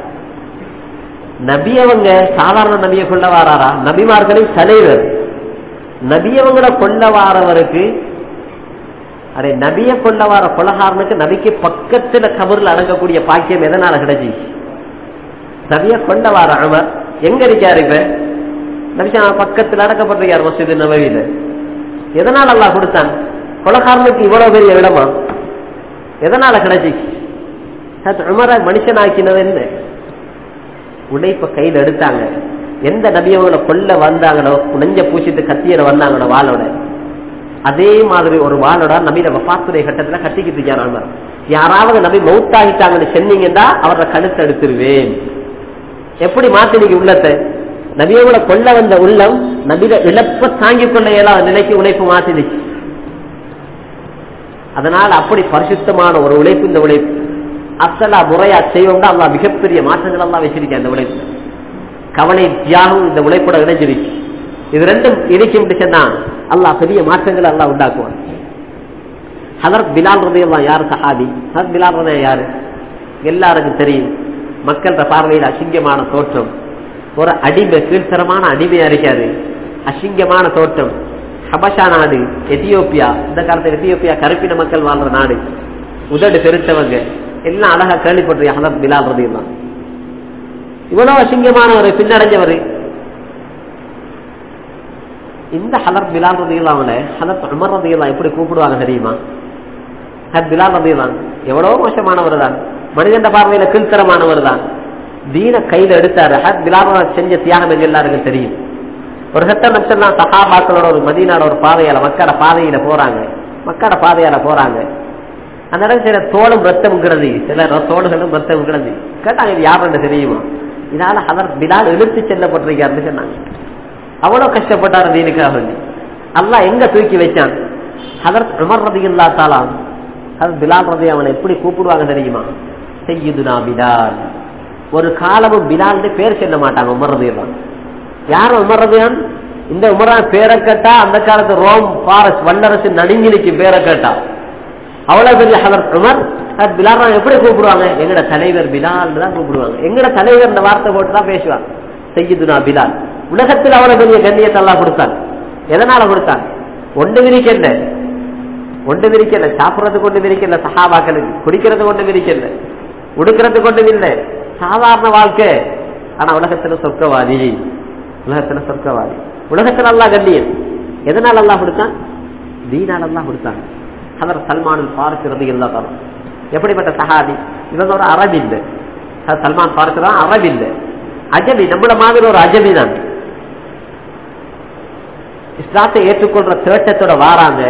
நபியவங்க சாதாரண நபிய கொள்ள வாராரா நபிமார்களின் தலைவர் நபியவங்களை கொள்ள வாரவருக்கு அரே நபிய கொள்ள வார கொலகாரனுக்கு நபிக்கு பக்கத்துல கபர்ல அடங்கக்கூடிய பாக்கியம் எதனால கிடைச்சி நபிய கொள்ள வார அவர் எங்க இருக்காரு இப்ப நபிசா பக்கத்துல அடக்கப்பட்டிருக்கார் மசூது நபவியில எதனால அல்லா கொடுத்தான் கொலகாரனுக்கு இவ்வளவு பெரிய இடமா எதனால கிடைச்சிச்சு உமர மனுஷனாக்கினது என்ன உடைப்ப கையில எடுத்தாங்க எந்த நபியவங்களை கொல்ல வந்தாங்களோ நெஞ்ச பூசிட்டு கத்தியில வந்தாங்களோ வாளோட அதே மாதிரி ஒரு வாளோட நபியில வபாத்துடைய கட்டத்துல கட்டிக்கிட்டு இருக்காங்க யாராவது நபி மவுத்தாகிட்டாங்கன்னு சொன்னீங்கன்னா அவரை கழுத்து எடுத்துருவேன் எப்படி மாத்தினீங்க உள்ளத்தை நபியவங்களை கொல்ல வந்த உள்ளம் நபியில இழப்ப தாங்கிக் கொள்ள இயலாத நிலைக்கு உழைப்பு மாத்தினுச்சு அதனால அப்படி பரிசுத்தமான ஒரு உழைப்பு இந்த உழைப்பு அசலா முறையா செய்வோம்னா அல்லா மிகப்பெரிய மாற்றங்கள் எல்லாம் வச்சிருக்கேன் இந்த உழைப்பு கவலை தியாகம் இந்த உழைப்போட இணைஞ்சிருச்சு இது ரெண்டும் இருக்கும் சொன்னா அல்லா பெரிய மாற்றங்கள் எல்லாம் உண்டாக்குவான் ஹதரத் பிலால் ரதையெல்லாம் யாரு சஹாபி ஹதரத் பிலால் ரதையா யாரு எல்லாருக்கும் தெரியும் மக்கள பார்வையில் அசிங்கமான தோற்றம் ஒரு அடிமை கீழ்த்தரமான அடிமையா இருக்காரு அசிங்கமான தோற்றம் ஹபஷா நாடு எத்தியோப்பியா இந்த காலத்துல எத்தியோப்பியா கருப்பின மக்கள் வாழ்ற நாடு உதடு பெருத்தவங்க எல்லாம் அழகா கேள்விப்பட்டிருக்க ஹதரத் பிலால் ரதையெல்லாம் இவ்வளவு அசிங்கமானவர் பின்னடைஞ்சவர் இந்த ஹலர் பிலால் ரதியெல்லாம் ஹலத் உமர் ரதியெல்லாம் எப்படி கூப்பிடுவாங்க தெரியுமா ஹத் பிலால் ரதியெல்லாம் எவ்வளவு மோசமானவர் தான் மனிதன் பார்வையில கீழ்த்தரமானவர் தான் தீன கையில எடுத்தாரு ஹத் பிலால் செஞ்ச தியாகம் எங்க எல்லாருக்கும் தெரியும் ஒரு சட்டம் நம்சல்லாம் சஹாபாக்களோட ஒரு மதீனாட ஒரு பாதையால மக்கட பாதையில போறாங்க மக்கட பாதையால போறாங்க அந்த இடம் சில தோளும் ரத்தம் கிடந்து சில தோளுகளும் ரத்தம் கிடந்து கேட்டாங்க இது யாருன்னு தெரியுமா இதனால அவர் பிலால் இழுத்து செல்லப்பட்டிருக்காருன்னு சொன்னாங்க அவ்வளவு கஷ்டப்பட்டாரு தீனுக்காக வேண்டி அல்லா எங்க தூக்கி வச்சான் ஹதரத் உமர் ரதி இல்லா தாலாம் அது பிலால் ரதி அவனை எப்படி கூப்பிடுவாங்க தெரியுமா செய்யுதுனா பிலால் ஒரு காலமும் பிலால்னு பேர் சொல்ல மாட்டாங்க உமர்றதுதான் யார் உமர்றதுதான் இந்த உமரான் பேரை கேட்டா அந்த காலத்து ரோம் பாரஸ் வல்லரசு நடுங்கி நிற்கும் பேரை கேட்டா அவ்வளவு பெரிய ஹதர் உமர் அது பிலால் எப்படி கூப்பிடுவாங்க எங்கட தலைவர் பிலால் தான் கூப்பிடுவாங்க எங்கட தலைவர் இந்த வார்த்தை போட்டு தான் பேசுவாங்க செய்யுதுனா பிலால் உலகத்தில் அவ்வளவு பெரிய கண்ணியத்தை எல்லாம் கொடுத்தான் எதனால கொடுத்தான் ஒன்று விரிக்கல ஒன்று விரிக்கல சாப்பிடுறது கொண்டு விரிக்கல சஹாபாக்களுக்கு குடிக்கிறது கொண்டு விரிக்கல உடுக்கிறது கொண்டு இல்லை சாதாரண வாழ்க்கை ஆனா உலகத்துல சொர்க்கவாதி உலகத்துல சொர்க்கவாதி உலகத்துல அல்லா கண்ணியன் எதனால அல்லா கொடுத்தான் தீனால் அல்லா கொடுத்தாங்க அவர் சல்மானில் பார்க்கிறது இல்லா தரும் எப்படிப்பட்ட சஹாபி இவங்க ஒரு அரபி இல்லை சல்மான் பார்க்கிறான் அரபி இல்லை அஜபி நம்மள மாதிரி ஒரு அஜபி தான் இஸ்லாத்தை ஏற்றுக்கொள்ற தேட்டத்தோட வாராங்க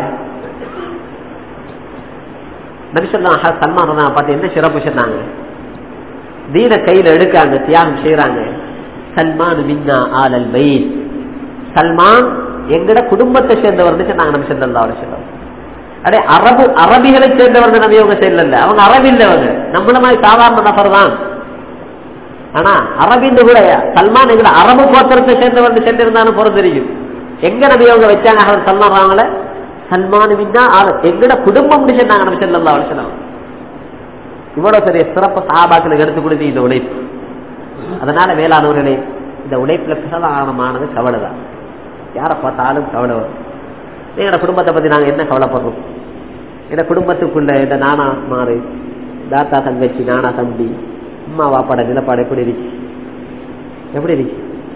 நபிசல்லாஹ் சல்மான் பார்த்து என்ன சிறப்பு சொன்னாங்க தீன கையில எடுக்காங்க தியாகம் செய்யறாங்க சல்மான் மின்னா ஆலல் பைத் சல்மான் எங்கட குடும்பத்தை சேர்ந்தவர் சொன்னாங்க நபி சொல்லா சொல்லம் அடே அரபு அரபிகளை சேர்ந்தவர்கள் நபி அவங்க செல்லல அவங்க அரபி இல்லை அவங்க நம்மள மாதிரி சாதாரண நபர் தான் ஆனா அரபின்னு கூட சல்மான் எங்கட அரபு கோத்திரத்தை சேர்ந்தவர்கள் சென்றிருந்தாலும் பொறுத்து தெரியும் எங்க நபி அவங்க வச்சாங்க அவர் சல்மான் அவங்கள சல்மான் மின்னா எங்கட குடும்பம் சொன்னாங்க நபி சொல்லா சொல்லம் இவ்வளவு பெரிய சிறப்பு சாபாக்களுக்கு எடுத்து கொடுத்து இந்த உழைப்பு அதனால வேளாணவர்களே இந்த உழைப்புல பிரதானமானது கவலை தான் யாரை பார்த்தாலும் கவலை வரும் எங்களோட குடும்பத்தை பத்தி நாங்க என்ன கவலைப்படுறோம் எங்க குடும்பத்துக்குள்ள இந்த நானா மாறு தாத்தா தங்கச்சி நானா தம்பி அம்மா வாப்பாட நிலப்பாடு எப்படி இருக்கு எப்படி இருக்கு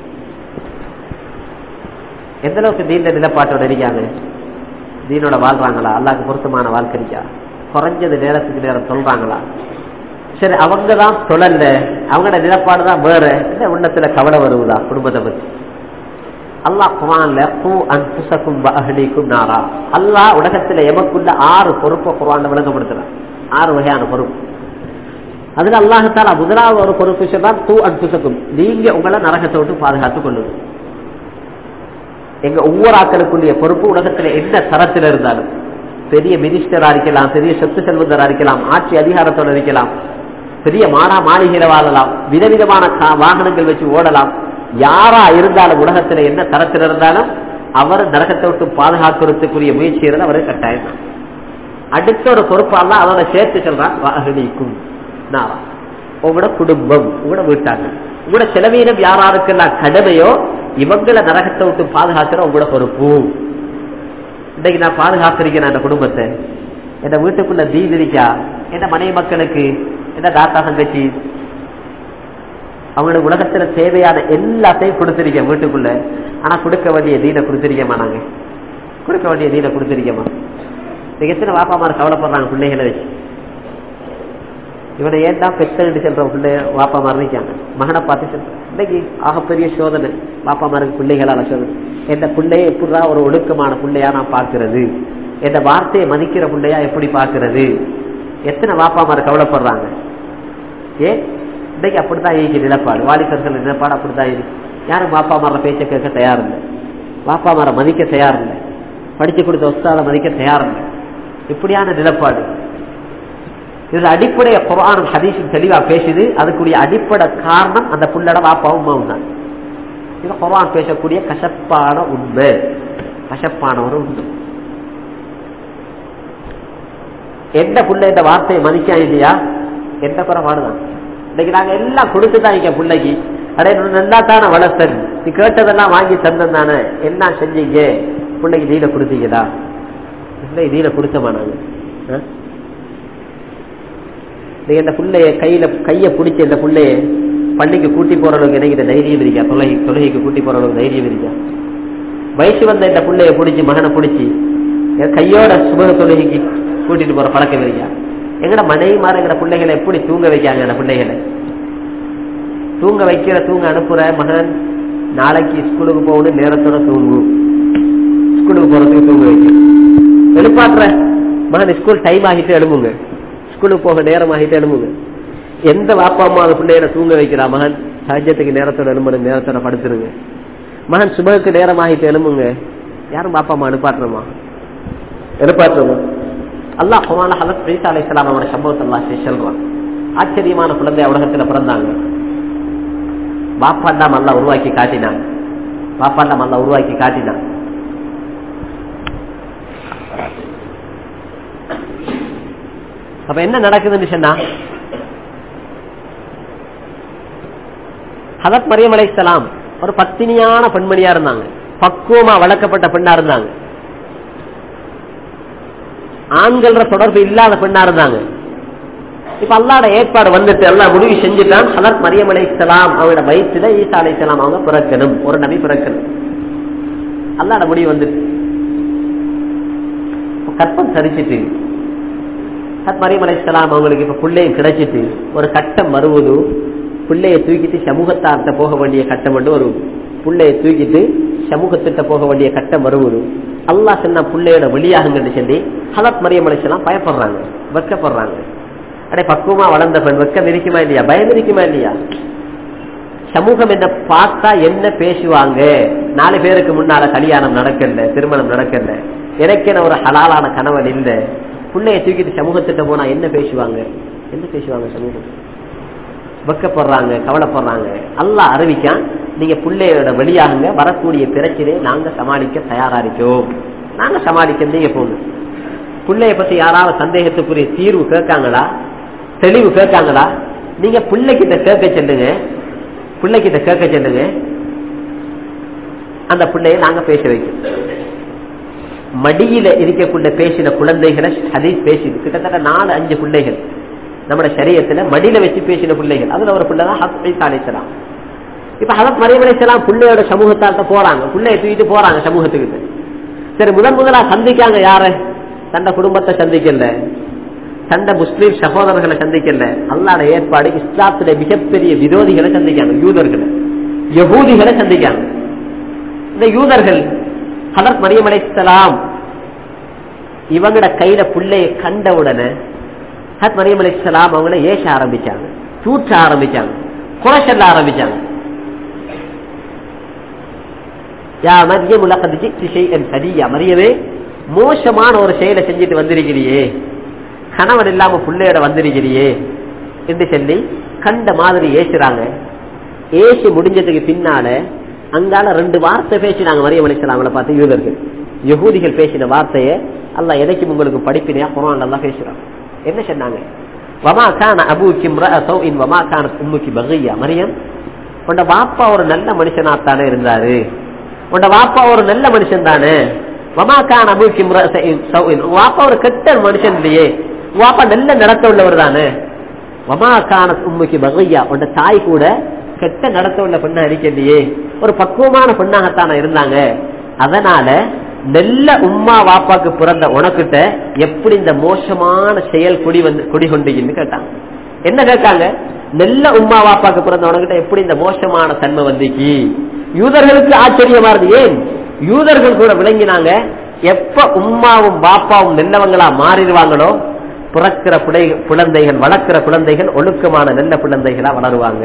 எந்த அளவுக்கு தீண்ட நிலப்பாட்டோட இருக்காங்க தீனோட வாழ்றாங்களா அல்லாக்கு பொருத்தமான வாழ்க்கை இருக்கா குறைஞ்சது நேரத்துக்கு நேரம் சொல்றாங்களா சரி அவங்க தான் சொல்லல அவங்களோட நிலப்பாடு தான் வேற என்ன உள்ளத்துல கவலை வருவதா குடும்பத்தை பத்தி அல்லாஹ் குரான்ல பூ அன்புசக்கும் அஹ்லிக்கும் நாரா அல்லாஹ் உலகத்துல எமக்குள்ள ஆறு பொறுப்பை குரான் விளங்கப்படுத்துறான் ஆறு வகையான பொறுப்பு அதுல அல்லாஹத்தால முதலாவது ஒரு பொறுப்பு சொன்னா தூ அன்புசக்கும் நீங்க உங்களை நரகத்தை விட்டு பாதுகாத்துக் கொள்ளுங்க எங்க ஒவ்வொரு ஆக்களுக்குரிய பொறுப்பு உலகத்துல என்ன தரத்தில் இருந்தாலும் பெரிய மினிஸ்டரா இருக்கலாம் பெரிய சொத்து செல்வந்தரா இருக்கலாம் ஆட்சி அதிகாரத்தோட இருக்கலாம் பெரிய மாடா மாளிகையில வாழலாம் விதவிதமான வாகனங்கள் வச்சு ஓடலாம் யாரா இருந்தாலும் உலகத்துல என்ன தரத்தில் இருந்தாலும் அவர் நரகத்தை விட்டு பாதுகாக்கிறதுக்குரிய முயற்சி இருந்தால் அவரு கட்டாயம் அடுத்த ஒரு பொறுப்பாலாம் அதோட சேர்த்து சொல்றான் வாகனிக்கும் நாரா உங்களோட குடும்பம் உங்களோட வீட்டாங்க உங்களோட செலவீனம் யாராருக்கெல்லாம் கடமையோ இவங்களை நரகத்தை விட்டு பாதுகாக்கிற உங்களோட பொறுப்பு இன்னைக்கு நான் பாதுகாத்திருக்கேன் அந்த குடும்பத்தை என் வீட்டுக்குள்ள தீன் இருக்கா என்ன மனைவி மக்களுக்கு என்ன தாத்தா தங்கச்சி அவங்களுக்கு உலகத்துல தேவையான எல்லாத்தையும் கொடுத்திருக்கேன் வீட்டுக்குள்ள ஆனா கொடுக்க வேண்டிய தீனை கொடுத்திருக்கேமா நாங்க கொடுக்க வேண்டிய தீனை கொடுத்திருக்கேமா எத்தனை வாப்பாமார் கவலைப்படுறாங்க பிள்ளைகளை வச்சு இவனை ஏன் தான் பெத்தன்னு சொல்ற பிள்ளை வாப்பாமார் இருக்காங்க மகனை பார்த்து சொல்றேன் இன்னைக்கு ஆகப்பெரிய சோதனை வாப்பாமாருக்கு பிள்ளைகளால சோதனை எந்த பிள்ளைய எப்படிதான் ஒரு ஒழுக்கமான பிள்ளையா நான் பாக்குறது எந்த வார்த்தையை மதிக்கிற பிள்ளையா எப்படி பாக்குறது எத்தனை வாப்பாமார் கவலைப்படுறாங்க ஏ இன்னைக்கு அப்படித்தான் இருக்கு நிலப்பாடு வாலிபர்கள் நிலப்பாடு அப்படித்தான் இருக்கு யாரும் வாப்பா மாற பேச்ச கேட்க தயார் இல்லை வாப்பா மாற மதிக்க தயார் இல்லை படிச்சு கொடுத்த ஒஸ்தாத மதிக்க தயார் இல்லை இப்படியான நிலப்பாடு இதுல அடிப்படைய குரானும் ஹதீஷும் தெளிவா பேசுது அதுக்குரிய அடிப்படை காரணம் அந்த புள்ளட வாப்பாவும் அம்மாவும் தான் இது குரான் பேசக்கூடிய கசப்பான உண்மை கசப்பான ஒரு உண்மை எந்த புள்ள இந்த வார்த்தையை மதிக்கா இல்லையா எந்த குறைபாடுதான் இன்னைக்கு நாங்க எல்லாம் கொடுத்துதான் இங்க பிள்ளைக்கு அடே நல்லா தானே வளர்த்தன் நீ கேட்டதெல்லாம் வாங்கி தந்தன் தானே என்ன செஞ்சீங்க பிள்ளைக்கு தீல கொடுத்தீங்களா இல்லை தீல கொடுத்தமா நாங்க நீங்க இந்த பிள்ளைய கையில கைய பிடிச்ச இந்த பிள்ளைய பள்ளிக்கு கூட்டி போற அளவுக்கு எனக்கு தைரியம் இருக்கா தொலை தொழுகைக்கு கூட்டி போற அளவுக்கு தைரியம் இருக்கா வயசு வந்த இந்த பிள்ளைய பிடிச்சி மகனை பிடிச்சி கையோட சுபக தொழுகைக்கு கூட்டிட்டு போற பழக்கம் இருக்கா எங்கட மனைவி மாற எங்கட பிள்ளைகளை எப்படி தூங்க வைக்காங்க அந்த பிள்ளைகளை தூங்க வைக்கிற தூங்க அனுப்புற மகன் நாளைக்கு ஸ்கூலுக்கு போகணும் நேரத்தோட தூங்கும் ஸ்கூலுக்கு போறதுக்கு தூங்க வைக்க எழுப்பாட்டுற மகன் ஸ்கூல் டைம் ஆகிட்டு எழுமுங்க ஸ்கூலுக்கு போக நேரம் ஆகிட்டு எழுமுங்க எந்த வாப்பா அம்மா அந்த பிள்ளைகளை தூங்க வைக்கிறா மகன் சகஜத்துக்கு நேரத்தோட எழும்பணும் நேரத்தோட படுத்துருங்க மகன் சுபகுக்கு நேரம் ஆகிட்டு எழுமுங்க யாரும் பாப்பா அம்மா எழுப்பாட்டுறமா எழுப்பாட்டுறமா அல்லாஹ் குரான ஹலத் ஈசா அலை இஸ்லாம் அவனோட சம்பவத்தை எல்லாம் சொல்றான் ஆச்சரியமான குழந்தை உலகத்துல பிறந்தாங்க பாப்பாண்டா மல்லா உருவாக்கி காட்டினான் பாப்பாண்டா மல்லா உருவாக்கி காட்டினான் அப்ப என்ன நடக்குதுன்னு சொன்னா ஹதத் மரியம் அலைஹிஸ்ஸலாம் ஒரு பத்தினியான பெண்மணியா இருந்தாங்க பக்குவமா வளர்க்கப்பட்ட பெண்ணா இருந்தாங்க ஆண்கள தொடர்பு இல்லாத பெண்ணா இருந்தாங்க இப்ப அல்லாட ஏற்பாடு வந்துட்டு எல்லாம் முடிவு செஞ்சுட்டான் ஹதத் மரியம் அலைஹிஸ்ஸலாம் அவங்களோட வயிற்றுல ஈசா அலைஹிஸ்ஸலாம் அவங்க பிறக்கணும் ஒரு நபி பிறக்கணும் அல்லாட முடிவு வந்துட்டு இப்ப கற்பம் சரிச்சிட்டு ஹத் மரியம் அலைஹிஸ்ஸலாம் அவங்களுக்கு இப்ப பிள்ளையும் கிடைச்சிட்டு ஒரு கட்டம் வருவது பிள்ளைய தூக்கிட்டு சமூகத்தார்த்த போக வேண்டிய கட்டம் வந்து ஒரு பிள்ளைய தூக்கிட்டு சமூகத்திட்ட போக வேண்டிய கட்டம் வருவது அல்லாஹ் சொன்ன பிள்ளையோட வெளியாகுங்கன்னு சொல்லி ஹலத் மரியம் அலைஹிஸ்ஸலாம் பயப்படுறாங்க வெக்கப்படுறாங்க அடே பக்குவமா வளர்ந்த பெண் வெக்கம் இருக்குமா இல்லையா பயம் இருக்குமா இல்லையா சமூகம் என்ன பார்த்தா என்ன பேசுவாங்க நாலு பேருக்கு முன்னால கல்யாணம் நடக்கல திருமணம் நடக்கல எனக்கென ஒரு ஹலாலான கணவன் இல்ல பிள்ளைய தூக்கிட்டு சமூகத்திட்ட போனா என்ன பேசுவாங்க என்ன பேசுவாங்க சமூகம் வெக்கப்படுறாங்க கவலைப்படுறாங்க அல்லாஹ் அறிவிக்கான் நீங்க பிள்ளையோட வெளியாகுங்க வரக்கூடிய பிரச்சனையை நாங்க சமாளிக்க தயாரா இருக்கோம் நாங்க சமாளிக்க நீங்க போங்க பிள்ளைய பத்தி யாராவது சந்தேகத்துக்குரிய தீர்வு கேட்காங்களா தெளிவு கேட்காங்களா நீங்க பிள்ளைகிட்ட கேட்க சொல்லுங்க பிள்ளைகிட்ட கேட்க சொல்லுங்க அந்த பிள்ளைய நாங்க பேச வைக்கோம் மடியில இருக்கக்கூடிய பேசின குழந்தைகளை ஹதீஸ் பேசி கிட்டத்தட்ட நாலு அஞ்சு பிள்ளைகள் நம்ம சரியத்துல மடியில வச்சு பேசின பிள்ளைகள் அதுல ஒரு பிள்ளை தான் ஹஸ்பை அழைச்சலாம் இப்ப ஹசத் மரியம் அழைச்சலாம் பிள்ளையோட சமூகத்தார்ட்ட போறாங்க பிள்ளைய தூக்கிட்டு போறாங்க சமூகத்துக்கிட்ட சரி முதன் முதலா சந்திக்காங்க யார தண்ட குடும்பத்தை சந்திக்கல தண்ட முஸ்லீம் சகோதரர்களை சந்திக்கல அல்லாட ஏற்பாடு இஸ்லாத்துடைய மிகப்பெரிய விரோதிகளை சந்திக்காங்க யூதர்களை யகூதிகளை சந்திக்காங்க இந்த யூதர்கள் ஹதரத் மரியம் அலைசலாம் இவங்கட கையில பிள்ளைய கண்ட உடனே ஹத் மரியம் அலைசலாம் அவங்கள ஏச ஆரம்பிச்சாங்க தூற்ற ஆரம்பிச்சாங்க குறை சொல்ல ஆரம்பிச்சாங்க யா மரியம் உலகத்து ஜிக்தி ஷைஅன் சரியா மரியவே மோசமான ஒரு செயலை செஞ்சுட்டு வந்திருக்கிறியே கணவன் இல்லாம பிள்ளையோட வந்திருக்கிறியே என்று சொல்லி கண்ட மாதிரி ஏசுறாங்க ஏசி முடிஞ்சதுக்கு பின்னால அங்கால ரெண்டு வார்த்தை பேசினாங்க மரியம் அலிஸ்லாம் அவங்கள பார்த்து யூதர்கள் யகூதிகள் பேசின வார்த்தையை அல்ல எதைக்கும் உங்களுக்கு படிப்பினையா குரான் எல்லாம் பேசுறாங்க என்ன சொன்னாங்க வமா கான அபூக்கி இன் வமா கான உம்முக்கி பகையா மரியம் உண்ட வாப்பா ஒரு நல்ல மனுஷனாத்தானே இருந்தாரு உண்ட வாப்பா ஒரு நல்ல மனுஷன் தானே வமா கான அபூக்கி வாப்பா ஒரு கெட்ட மனுஷன் இல்லையே வாப்பா நல்ல நடத்த உள்ளவர் தானே வமா கான உம்முக்கி பகையா உண்ட தாய் கூட கெட்ட நடத்த உள்ள பெண்ணா இருக்கலையே ஒரு பக்குவமான பெண்ணாகத்தான இருந்தாங்க அதனால நெல்ல உம்மா வாப்பாக்கு பிறந்த உனக்கிட்ட எப்படி இந்த மோசமான செயல் குடி வந்து குடிகொண்டீங்கன்னு கேட்டாங்க என்ன கேட்டாங்க நெல்ல உம்மா வாப்பாக்கு பிறந்த உனக்கிட்ட எப்படி இந்த மோசமான தன்மை வந்துச்சு யூதர்களுக்கு ஆச்சரியமா இருந்து ஏன் யூதர்கள் கூட விளங்கினாங்க எப்ப உம்மாவும் பாப்பாவும் நல்லவங்களா மாறிடுவாங்களோ பிறக்கிற குழந்தைகள் வளர்க்கிற குழந்தைகள் ஒழுக்கமான நல்ல குழந்தைகளா வளருவாங்க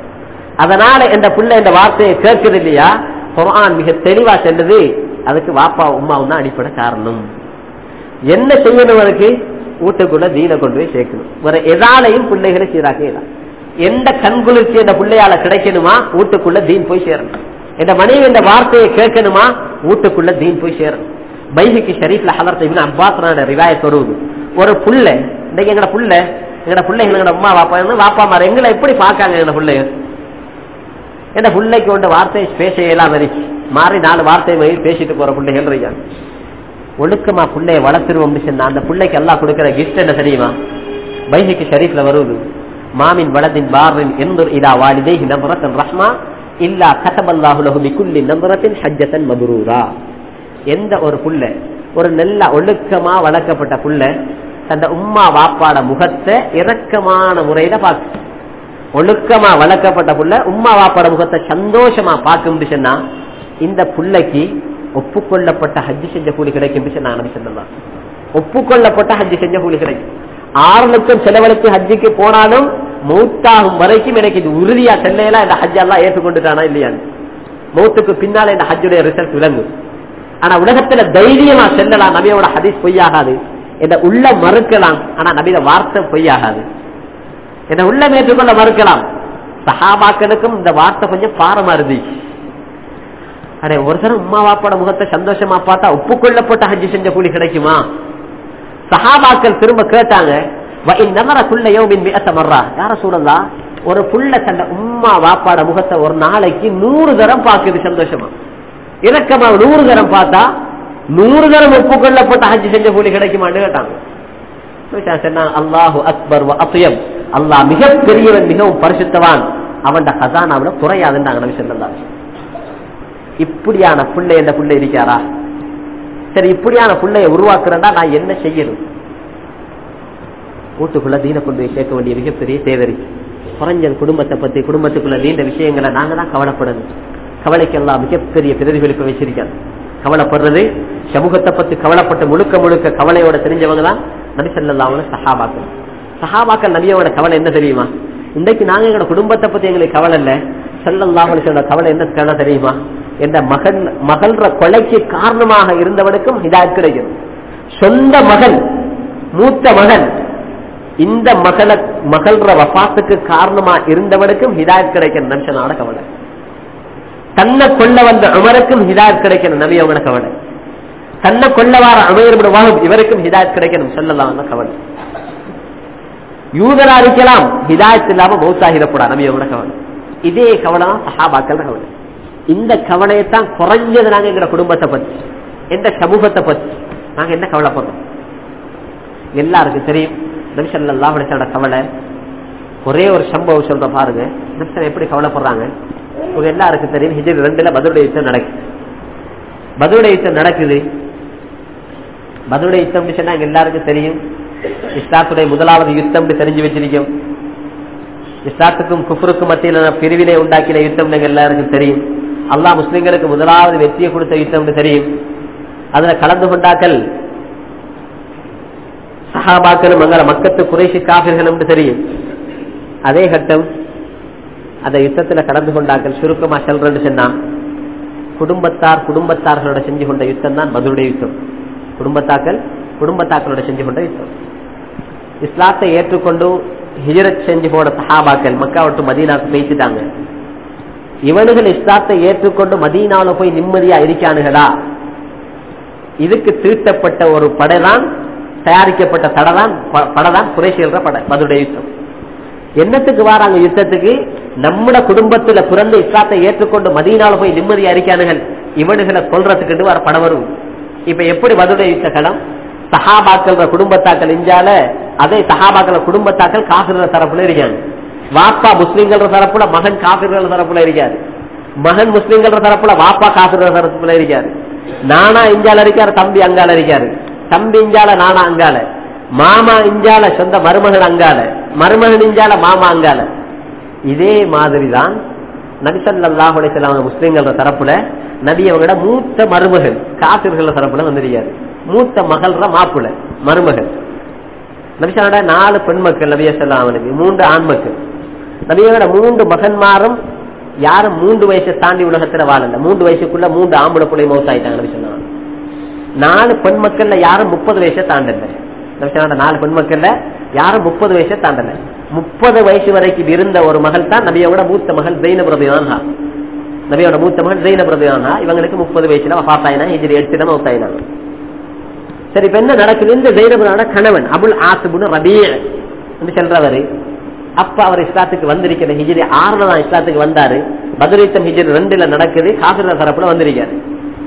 அதனால இந்த பிள்ளை இந்த வார்த்தையை கேட்கிறது இல்லையா குரான் மிக தெளிவா செல்லுது அதுக்கு வாப்பா உமாவும் தான் அடிப்படை காரணம் என்ன செய்யணும் அதுக்கு வீட்டுக்குள்ள தீனை கொண்டு போய் சேர்க்கணும் வேற எதாலையும் பிள்ளைகளை சீராக்க எந்த கண்குளிர்ச்சி இந்த பிள்ளையால கிடைக்கணுமா வீட்டுக்குள்ள தீன் போய் சேரணும் இந்த மனைவி இந்த வார்த்தையை கேட்கணுமா வீட்டுக்குள்ள தீன் போய் சேரணும் பைஹிக்கு ஷரீஃப்ல ஹலர்த்த அப்பாஸ் ரிவாயத் வருவது ஒரு புள்ள இன்னைக்கு எங்கட புள்ள எங்கட பிள்ளைகள் எங்கட அம்மா வாப்பா வாப்பா மாற எங்களை எப்படி பாக்காங்க எங்கட பிள்ளைகள் என்ன பிள்ளைக்கு கொண்ட வார்த்தையை பேச இயலாம இருக்கு மாறி நாலு வார்த்தை பேசிட்டு போற பிள்ளைகள் இருக்காங்க ஒழுக்கமா பிள்ளைய வளர்த்துருவோம் சொன்னா அந்த பிள்ளைக்கு எல்லாம் கொடுக்கிற கிஃப்ட் என்ன தெரியுமா பைஹிக்கு ஷரீஃப்ல வருவது மாமின் வலதின் பார்வின் எந்தூர் இதா வாலிதை நம்பரத்தன் ரஹ்மா இல்லா கதபல்லாஹுலஹு பிகுல்லி நம்பரத்தின் ஹஜ்ஜத்தன் மதுரூரா எந்த ஒரு புள்ள ஒரு நல்ல ஒழுக்கமா வளர்க்கப்பட்ட புள்ள தந்த உம்மா வாப்பாட முகத்தை இரக்கமான முறையில பார்க்க ஒழுக்கமா வளர்க்கப்பட்ட புள்ள உம்மா வாப்பாட முகத்தை சந்தோஷமா பார்க்கும் சொன்னா இந்த புள்ளைக்கு ஒப்புக்கொள்ளப்பட்ட ஹஜ்ஜி செஞ்ச கூலி கிடைக்கும் நான் சொன்னதான் ஒப்புக்கொள்ளப்பட்ட ஹஜ்ஜி செஞ்ச கூலி கிடைக்கும் ஆறு லட்சம் செலவழித்து ஹஜ்ஜிக்கு போனாலும் மௌத்தாகும் வரைக்கும் எனக்கு இது உறுதியா சென்னையில இந்த ஹஜ் எல்லாம் ஏற்றுக்கொண்டுட்டானா இல்லையான்னு மௌத்துக்கு பின்னால இந்த ஹஜ்ஜுடைய ரிசல்ட் விளங்கும் ஆனா உலகத்துல தைரியமா செல்லலாம் நபியோட ஹதீஸ் பொய்யாகாது இந்த உள்ள மறுக்கலாம் ஆனா நபியில வார்த்தை பொய்யாகாது என்ன உள்ள ஏற்றுக்கொள்ள மறுக்கலாம் சஹாபாக்களுக்கும் இந்த வார்த்தை கொஞ்சம் பாரமா இருந்துச்சு அடே ஒரு தரம் உமா வாப்போட முகத்தை சந்தோஷமா பார்த்தா ஒப்புக்கொள்ளப்பட்ட ஹஜ்ஜி செஞ்ச கூலி கிடைக்குமா சஹாபாக்கள் திரும்ப கேட்டாங்க நமரக்குள்ள யோமின் மிகத்த மர்றா யார சூழல்லா ஒரு புள்ள சண்டை உம்மா வாப்பாட முகத்தை ஒரு நாளைக்கு நூறு தரம் பாக்குது சந்தோஷமா இலக்கமா நூறு தரம் பார்த்தா நூறு தரம் ஒப்புக்கொள்ளப்பட்ட ஹஜ்ஜி செஞ்ச கூலி கிடைக்குமான்னு கேட்டாங்க அல்லாஹு அக்பர் அத்தியம் அல்லாஹ் மிக பெரியவன் மிகவும் பரிசுத்தவான் அவன் ஹசானாவில குறையாதுன்னு நபி சொல்லலாம் இப்படியான பிள்ளை என்ற பிள்ளை இருக்காரா சரி இப்படியான பிள்ளைய உருவாக்குறேன்னா நான் என்ன செய்யணும் வீட்டுக்குள்ள தீன கொண்டு போய் சேர்க்க வேண்டிய மிகப்பெரிய தேவை இருக்கு குறைஞ்சல் குடும்பத்தை பத்தி குடும்பத்துக்குள்ள நீண்ட விஷயங்களை நாங்க தான் கவலைப்படணும் கவலைக்கெல்லாம் மிகப்பெரிய பிரதிபலிப்பை வச்சிருக்காங்க கவலைப்படுறது சமூகத்தை பத்தி கவலைப்பட்டு முழுக்க முழுக்க கவலையோட தெரிஞ்சவங்க தான் நபி சொல்லலாம் சஹாபாக்கள் சஹாபாக்கள் நபியோட கவலை என்ன தெரியுமா இன்றைக்கு நாங்க எங்களோட குடும்பத்தை பத்தி எங்களுக்கு கவலை இல்ல செல்லல்லாஹ் சொல்ற கவலை என்ன தெரியுமா என்ற மகன் மகள்ற கொலைக்கு காரணமாக இருந்தவனுக்கும் ஹிதாயத் கிடைக்கும் சொந்த மகன் மூத்த மகன் இந்த மகளை மகள்ற வபாத்துக்கு காரணமா இருந்தவனுக்கும் ஹிதாயத் கிடைக்கணும் நம்சனான கவலை தன்னை கொள்ள வந்த அமருக்கும் ஹிதாயத் கிடைக்கணும் நபியோட கவலை தன்னை கொள்ள வார அமையர் வாழும் இவருக்கும் ஹிதாயத் கிடைக்கணும் சொல்லலாம் கவலை யூதரா இருக்கலாம் ஹிதாயத் இல்லாம மௌத்தாகிடப்படா நபியோட கவலை இதே கவலை தான் சஹாபாக்கள் கவலை இந்த கவலையைத்தான் குறைஞ்சது நாங்க எங்க குடும்பத்தை பத்தி எந்த சமூகத்தை பத்தி நாங்க என்ன கவலைப்படுறோம் எல்லாருக்கும் தெரியும் நபிசல்லா அலிசோட கவலை ஒரே ஒரு சம்பவம் சொல்ற பாருங்க நபிசன் எப்படி கவலைப்படுறாங்க உங்க எல்லாருக்கும் தெரியும் ஹிஜர் ரெண்டுல பதிலுடைய யுத்தம் நடக்குது பதிலுடைய யுத்தம் நடக்குது பதிலுடைய யுத்தம் சொன்னா எங்க எல்லாருக்கும் தெரியும் இஸ்லாத்துடைய முதலாவது யுத்தம் தெரிஞ்சு வச்சிருக்கோம் இஸ்லாத்துக்கும் குஃபருக்கும் மத்தியில பிரிவினை உண்டாக்கின யுத்தம் எல்லாருக்கும் தெரியும் அல்லாஹ் முஸ்லிம்களுக்கு முதலாவது வெற்றியை கொடுத்த யுத்தம் தெரியும் அதுல கலந்து கொண்டாக்கள் சஹாபாக்களும் அங்க மக்கத்து குறைசி காபிர்களும் தெரியும் அதே கட்டம் அந்த யுத்தத்துல கலந்து கொண்டாக்கள் சுருக்கமா செல்றன்னு சொன்னா குடும்பத்தார் குடும்பத்தார்களோட செஞ்சு கொண்ட யுத்தம் தான் பதிலுடைய யுத்தம் குடும்பத்தாக்கள் குடும்பத்தாக்களோட செஞ்சு கொண்ட யுத்தம் இஸ்லாத்தை ஏற்றுக்கொண்டு ஹிஜரத் செஞ்சு போன சஹாபாக்கள் மக்கா விட்டு மதீனாவுக்கு பேசிட்டாங்க இவனுகள் இஸ்லாத்தை ஏற்றுக்கொண்டு மதீனாவில போய் நிம்மதியா இருக்கானுகளா இதுக்கு தீட்டப்பட்ட ஒரு படைதான் தயாரிக்கப்பட்ட தடைதான் படைதான் குறைசியல்ற படை பதிலுடைய யுத்தம் என்னத்துக்கு வராங்க யுத்தத்துக்கு நம்மட குடும்பத்துல பிறந்த இஸ்லாத்தை ஏற்றுக்கொண்டு மதியனால போய் நிம்மதியா இருக்கானுகள் இவனுகளை கொல்றதுக்கு வர படம் வரும் இப்ப எப்படி பதிலுடைய யுத்த களம் சஹாபாக்கள் குடும்பத்தாக்கள் இஞ்சால அதே சஹாபாக்கள் குடும்பத்தாக்கள் காசுற தரப்புல இருக்காங்க வாப்பா முஸ்லிம்கள் தரப்புல மகன் காபிர்கள் தரப்புல இருக்காரு மகன் முஸ்லிம்கள் தரப்புல வாப்பா காபிர்கள் தரப்புல இருக்காரு நானா இஞ்சால இருக்காரு தம்பி அங்கால இருக்காரு தம்பி இஞ்சால நானா அங்கால மாமா இஞ்சால சொந்த மருமகன் அங்கால மருமகன் இஞ்சால மாமா அங்கால இதே மாதிரிதான் நபிசல்லாஹுடைய சில முஸ்லிம்கள் தரப்புல நபி அவங்களோட மூத்த மருமகன் காசிர்கள் தரப்புல வந்திருக்காரு மூத்த மகள்ற மாப்புல மருமகன் நபிசாவோட நாலு பெண் மக்கள் நபிய சொல்லலாம் அவனுக்கு மூன்று ஆண் மக்கள் நபியோட மூன்று மகன்மாரும் யாரும் மூன்று வயசை தாண்டி உலகத்துல வாழல மூன்று வயசுக்குள்ள மூன்று ஆம்பளை பிள்ளை மௌத்தாயிட்டாங்க நபி சொன்னாங்க நாலு பெண் மக்கள்ல யாரும் முப்பது வயசை தாண்டல நபிசாவோட நாலு பெண் மக்கள்ல யாரும் முப்பது வயசை தாண்டல முப்பது வயசு வரைக்கும் இருந்த ஒரு மகள் தான் நபியோட மூத்த மகள் ஜெயினப் ரபியான்ஹா நபியோட மூத்த மகள் ஜெயினப் ரபியான்ஹா இவங்களுக்கு முப்பது வயசுல வஃபாத்தாயினா ஹிஜ்ரி எட்டு மௌத்தாயினாங்க சரி இப்ப என்ன நடக்குது இந்த ஜெயினபுரோட கணவன் அபுல் ஆசிபுன் ரபீ என்று சொல்றவரு அப்ப அவர் இஸ்லாத்துக்கு வந்திருக்கிற ஹிஜிரி ஆறுல தான் இஸ்லாத்துக்கு வந்தாரு பதுரீத்தம் ஹிஜிரி ரெண்டுல நடக்குது காசிர தரப்புல வந்திருக்காரு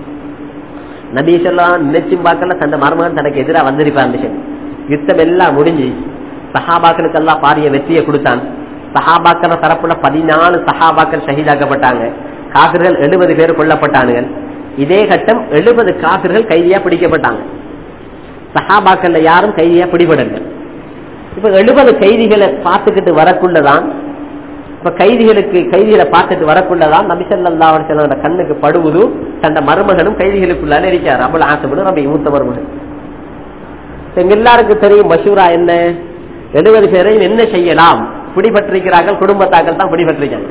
நபி சொல்லலாம் நினைச்சும் பார்க்கல தந்த மருமகன் தனக்கு எதிராக வந்திருப்பான் யுத்தம் எல்லாம் முடிஞ்சு சஹாபாக்களுக்கு எல்லாம் பாரிய வெற்றியை கொடுத்தான் சஹாபாக்கள் தரப்புல பதினாலு சஹாபாக்கள் ஷஹீதாக்கப்பட்டாங்க காசிர்கள் எழுபது பேர் கொல்லப்பட்டானுகள் இதே கட்டம் எழுபது காசிர்கள் கைதியா பிடிக்கப்பட்டாங்க சஹாபாக்கள்ல யாரும் கைதியா பிடிபடல இப்ப எழுபது கைதிகளை பார்த்துக்கிட்டு வரக்குள்ளதான் இப்ப கைதிகளுக்கு கைதிகளை பார்த்துட்டு வரக்குள்ளதான் நபிசல்லா செல்ல கண்ணுக்கு படுவது தந்த மருமகனும் கைதிகளுக்குள்ளால இருக்காரு அபுல் ஆசபுடன் நம்ம மூத்த மருமகன் எங்க எல்லாருக்கும் தெரியும் மசூரா என்ன எழுபது பேரையும் என்ன செய்யலாம் பிடிபட்டிருக்கிறார்கள் குடும்பத்தாக்கள் தான் பிடிபட்டிருக்காங்க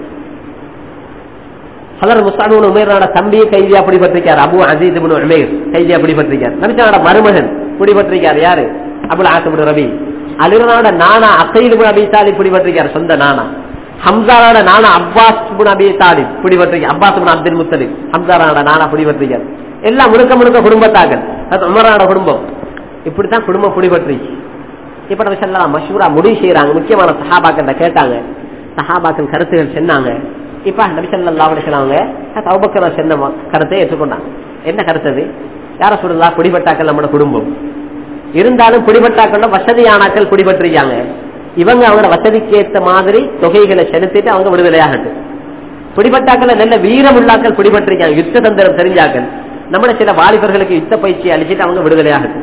ஹலர் முஸ்தானு உமேரோட தம்பியை கைதியா பிடிபட்டிருக்காரு அபு அஜீத் உமேர் கைதியா பிடிபட்டிருக்காரு நபிசானோட மருமகன் பிடிபட்டிருக்காரு யாரு அபுல் ஆசபுடு ரவி அலிரனோட நானா அசைல் அபி தாலிப் பிடிபட்டிருக்காரு சொந்த நானா ஹம்சாரோட நானா அப்பாஸ் புன் அபி தாலிப் பிடிபட்டிருக்க அப்பாஸ் புன் அப்துல் முத்தலிப் ஹம்சாரோட நானா பிடிபட்டிருக்காரு எல்லாம் முழுக்க முழுக்க குடும்பத்தாக்கள் அது உமரானோட குடும்பம் இப்படித்தான் குடும்பம் பிடிபட்டுருச்சு இப்ப நம்ம சொல்லலாம் மஷூரா முடிவு செய்யறாங்க முக்கியமான சஹாபாக்கள் கேட்டாங்க சஹாபாக்கள் கருத்துகள் சொன்னாங்க இப்ப நபி ஸல்லல்லாஹு அலைஹி வஸல்லம் அவங்க அபூபக்கர் சொன்ன ம- கருத்தை ஏற்றுக்கொண்டாங்க என்ன கருத்து அது யார சொல்லலாம் குடிபட்டாக்கள் நம்மளோட குடும்பம் இருந்தாலும் குடிபட்டாக்கள் வசதியானாக்கள் குடிபட்டிருக்காங்க இவங்க அவங்களோட வசதிக்கு ஏத்த மாதிரி தொகைகளை செலுத்திட்டு அவங்க விடுதலையாகட்டும் குடிபட்டாக்கள் நல்ல வீரமுள்ளாக்கள் குடிபட்டிருக்காங்க யுத்த தந்திரம் தெரிஞ்சாக்கள் நம்மள சில வாலிபர்களுக்கு யுத்த பயிற்சி அளிச்சிட்டு அவங்க விடுதலையாகட்டும்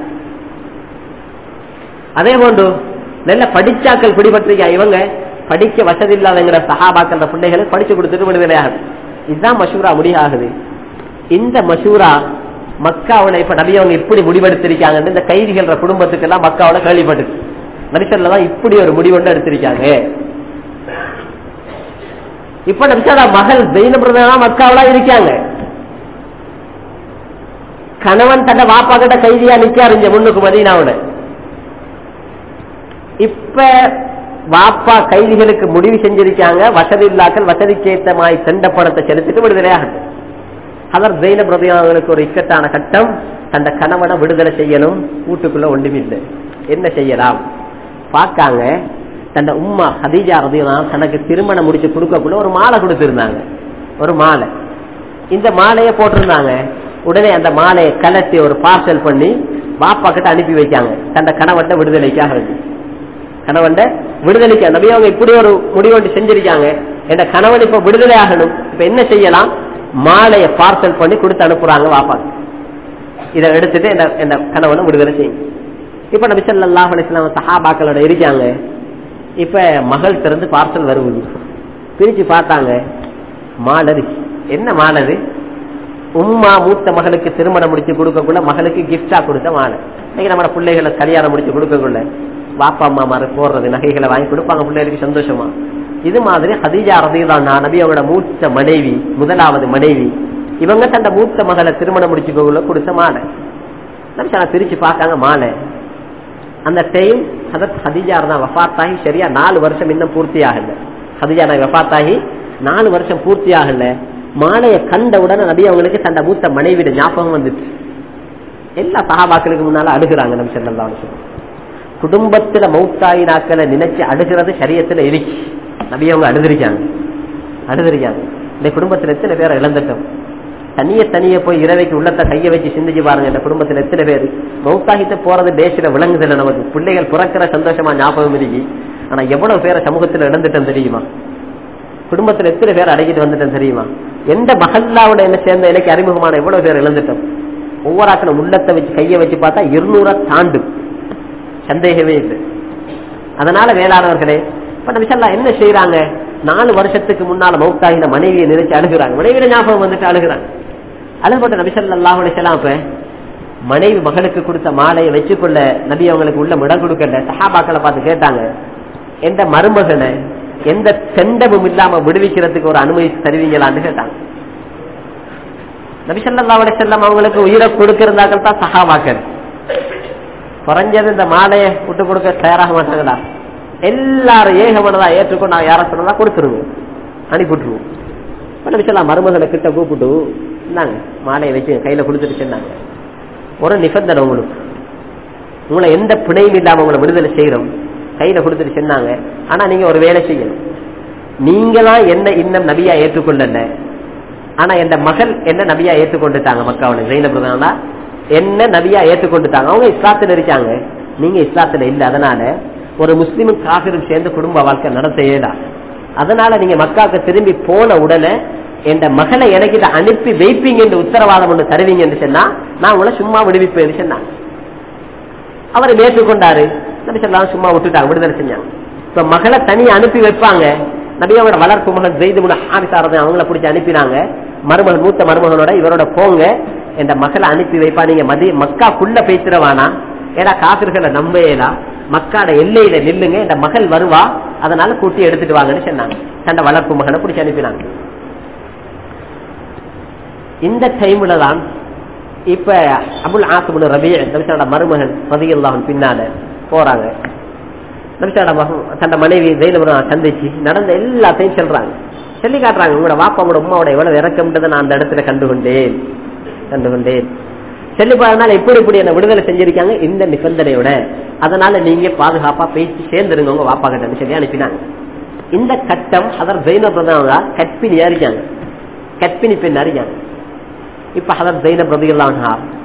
அதே போன்று நல்ல படிச்சாக்கள் குடிபட்டிருக்கா இவங்க படிக்க வசதி இல்லாதங்கிற சஹாபாக்கள் பிள்ளைகளை படிச்சு கொடுத்துட்டு விடுதலையாகுது இதுதான் மஷூரா முடியாகுது இந்த மஷூரா மக்காவுல இப்ப நபி அவங்க இப்படி முடிவெடுத்திருக்காங்கன்னு இந்த கைதிகள குடும்பத்துக்கு எல்லாம் மக்காவுல கேள்விப்பட்டு மனுஷன்ல தான் இப்படி ஒரு முடிவொண்டு எடுத்திருக்காங்க இப்ப நபிசாரா மகள் ஜெயினபிரதா மக்காவுல இருக்காங்க கணவன் தன்னை வாப்பா கிட்ட கைதியா நிக்காரு இங்க முன்னுக்கு மதீனாவுல இப்ப வாப்பா கைதிகளுக்கு முடிவு செஞ்சிருக்காங்க வசதி இல்லாக்கள் வசதிக்கு ஏத்த மாதிரி செண்ட பணத்தை செலுத்திட்டு விடுதலையாகட்டும் அவர் ஜெயின பிரதியாளர்களுக்கு ஒரு இக்கட்டான கட்டம் தந்த கணவனை விடுதலை செய்யணும் வீட்டுக்குள்ள ஒன்றுமில்லை என்ன செய்யலாம் பார்க்காங்க தந்த உம்மா ஹதீஜா ரதியெல்லாம் தனக்கு திருமணம் முடிச்சு கொடுக்கக்குள்ள ஒரு மாலை கொடுத்திருந்தாங்க ஒரு மாலை இந்த மாலையை போட்டிருந்தாங்க உடனே அந்த மாலையை கலட்டி ஒரு பார்சல் பண்ணி பாப்பா கிட்ட அனுப்பி வைக்காங்க தந்த கணவன்ட்ட விடுதலைக்காக வேண்டி கணவன் விடுதலைக்கு நபி அவங்க இப்படி ஒரு முடிவு ஒன்று செஞ்சிருக்காங்க என் கணவன் இப்ப விடுதலை ஆகணும் இப்ப என்ன செய்யலாம் மாலையை பார்சல் பண்ணி கொடுத்து அனுப்புறாங்க வாப்பா இதை எடுத்துட்டு இந்த கணவனை விடுதலை செய்யும் இப்ப நபி ஸல்லல்லாஹு அலைஹி வஸல்லம் சஹாபாக்களோட இருக்காங்க இப்ப மகள் திறந்து பார்சல் வருவது பிரிச்சு பார்த்தாங்க மாலது என்ன மாலது உம்மா மூத்த மகளுக்கு திருமணம் முடிச்சு கொடுக்கக்குள்ள மகளுக்கு கிஃப்டா கொடுத்த மாலை இன்னைக்கு நம்ம பிள்ளைகளை கல்யாணம் முடிச்சு கொடுக்கக்குள்ள பாப்பா அம்மா மாதிரி போடுறது நகைகளை வாங்கி கொடுப்பாங்க பிள்ளைகளுக்கு சந்தோஷமா இது மாதிரி ஹதீஜா ரதிதான் நபி அவங்களோட மூத்த மனைவி முதலாவது மனைவி இவங்க தந்த மூத்த மகளை திருமணம் முடிச்சுக்கோல கொடுத்த மாலை நபிசான பிரிச்சு பார்க்காங்க மாலை அந்த டைம் ஹதத் ஹதிஜா தான் வஃத்தாகி சரியா நாலு வருஷம் இன்னும் பூர்த்தி ஆகல ஹதிஜா நான் வஃத்தாகி நாலு வருஷம் பூர்த்தி ஆகல மாலையை கண்ட உடனே நபி அவங்களுக்கு தந்த மூத்த மனைவிட ஞாபகம் வந்துச்சு எல்லா சகாபாக்களுக்கு முன்னால அழுகுறாங்க நபி ஸல்லல்லாஹு அலைஹி வஸல்லம் குடும்பத்துல மௌத்தாயி நாக்களை நினைச்சு அழுகிறது சரியத்துல இருக்கு நபி அவங்க அழுதுருக்காங்க அழுதுருக்காங்க இந்த குடும்பத்துல எத்தனை பேரை இழந்துட்டோம் தனிய தனிய போய் இரவைக்கு உள்ளத்தை கைய வச்சு சிந்திச்சு பாருங்க இந்த குடும்பத்துல எத்தனை பேர் மௌத்தாகிட்டு போறது தேசில விளங்குதில்லை நமக்கு பிள்ளைகள் பிறக்கிற சந்தோஷமா ஞாபகம் இருக்கு ஆனா எவ்வளவு பேரை சமூகத்துல இழந்துட்டோம் தெரியுமா குடும்பத்துல எத்தனை பேர் அடக்கிட்டு வந்துட்டோம் தெரியுமா எந்த மகல்லாவோட என்ன சேர்ந்த எனக்கு அறிமுகமான எவ்வளவு பேர் இழந்துட்டோம் ஒவ்வொரு ஆக்கணும் உள்ளத்தை வச்சு கைய வச்சு பார்த்தா இருநூற தாண்டு சந்தேகமே இல்லை அதனால வேளாணவர்களே இப்ப நம்ம சொல்லலாம் என்ன செய்யறாங்க நாலு வருஷத்துக்கு முன்னால மௌத்தாகின மனைவியை நினைச்சு அழுகுறாங்க மனைவியில ஞாபகம் வந்துட்டு அழுகுறாங்க அழுகப்பட்ட நபிசல்லாஹ் அலிசலாம் இப்ப மனைவி மகளுக்கு கொடுத்த மாலையை வச்சுக்கொள்ள நபி அவங்களுக்கு உள்ள இடம் கொடுக்கல சஹாபாக்களை பார்த்து கேட்டாங்க எந்த மருமகனை எந்த செண்டமும் இல்லாம விடுவிக்கிறதுக்கு ஒரு அனுமதி தருவீங்களான்னு கேட்டாங்க நபிசல்லா அலிசல்லாம் அவங்களுக்கு உயிரை கொடுக்கிறதாக்கள் தான் சஹாபாக்கள் குறைஞ்சது இந்த மாலையை விட்டு கொடுக்க தயாராக மாட்டாங்களா எல்லாரும் ஏகமனதா ஏற்றுக்கொண்டு நான் யார சொன்னதா கொடுத்துருவோம் அனுப்பிட்டுருவோம் நிமிஷம் மருமகளை கிட்ட கூப்பிட்டு இந்தாங்க மாலையை வச்சு கையில கொடுத்துட்டு சொன்னாங்க ஒரு நிபந்தனை உங்களுக்கு உங்களை எந்த பிணையும் இல்லாம உங்களை விடுதலை செய்யறோம் கையில கொடுத்துட்டு சொன்னாங்க ஆனா நீங்க ஒரு வேலை செய்யணும் நீங்க தான் என்ன இன்னும் நபியா ஏற்றுக்கொள்ளல ஆனா என் மகள் என்ன நபியா ஏற்றுக்கொண்டுட்டாங்க மக்காவோட ஜெயினபிரதானா என்ன நபியா ஏற்றுக்கொண்டுட்டாங்க அவங்க இஸ்லாத்துல இருக்காங்க நீங்க இஸ்லாத்துல இல்ல அதனால ஒரு முஸ்லீமும் காபிரும் சேர்ந்து குடும்ப வாழ்க்கை நடத்த இயலாம் அதனால நீங்க மக்காவுக்கு திரும்பி போன உடனே என் மகளை எனக்கு இதை அனுப்பி வைப்பீங்க என்று உத்தரவாதம் ஒன்று தருவீங்கன்னு சொன்னா நான் உங்களை சும்மா விடுவிப்பேன்னு சொன்னாங்க அவர் ஏற்றுக்கொண்டாரு நபி சொல்லாம் சும்மா விட்டுட்டாங்க விடுதலை செஞ்சாங்க இப்ப மகளை தனியா அனுப்பி வைப்பாங்க நபி அவரோட வளர்ப்பு மகன் ஜெய்து முன ஹாரிசாரதை அவங்கள பிடிச்சி அனுப்பினாங்க மருமகன் மூத்த மருமகனோட இவரோட போங்க என்ற மகளை அனுப்பி வைப்பா நீங்க மதிய மக்காக்குள்ள பேசிடவானா ஏன்னா காசிர்களை நம்பலாம் மக்காட எல்லையில நில்லுங்க இந்த மகள் வருவா அதனால கூட்டி எடுத்துட்டு வாங்கன்னு சொன்னாங்க தண்ட வளர்ப்பு மகனை பிடிச்சி அனுப்பினாங்க இந்த டைம்ல தான் இப்ப அபுல் ஆசுபுல் ரபி நபிசனோட மருமகன் பதியல்லாஹன் பின்னால போறாங்க நபிசாட மகன் தன் மனைவி ஜெயினபுரம் சந்திச்சு நடந்த எல்லாத்தையும் சொல்றாங்க சொல்லி காட்டுறாங்க உங்களோட வாப்பா உங்களோட உமாவோட எவ்வளவு இறக்கம்ன்றதை நான் அந்த இடத்துல கண்டுகொண்டேன் கண்டுகொண்டேன் சொல்லி பாருனால எப்படி இப்படி என்ன விடுதலை செஞ்சிருக்காங்க இந்த நிபந்தனையோட அதனால நீங்க பாதுகாப்பா பேசி சேர்ந்துருங்க உங்க வாப்பா கிட்ட சொல்லி அனுப்பினாங்க இந்த கட்டம் அதர் ஜெயினப் பிரதான் கற்பினி அறிஞ்சாங்க கற்பினி பெண் அறிஞ்சாங்க இப்ப அதர் ஜெயினப் பிரதிகளான்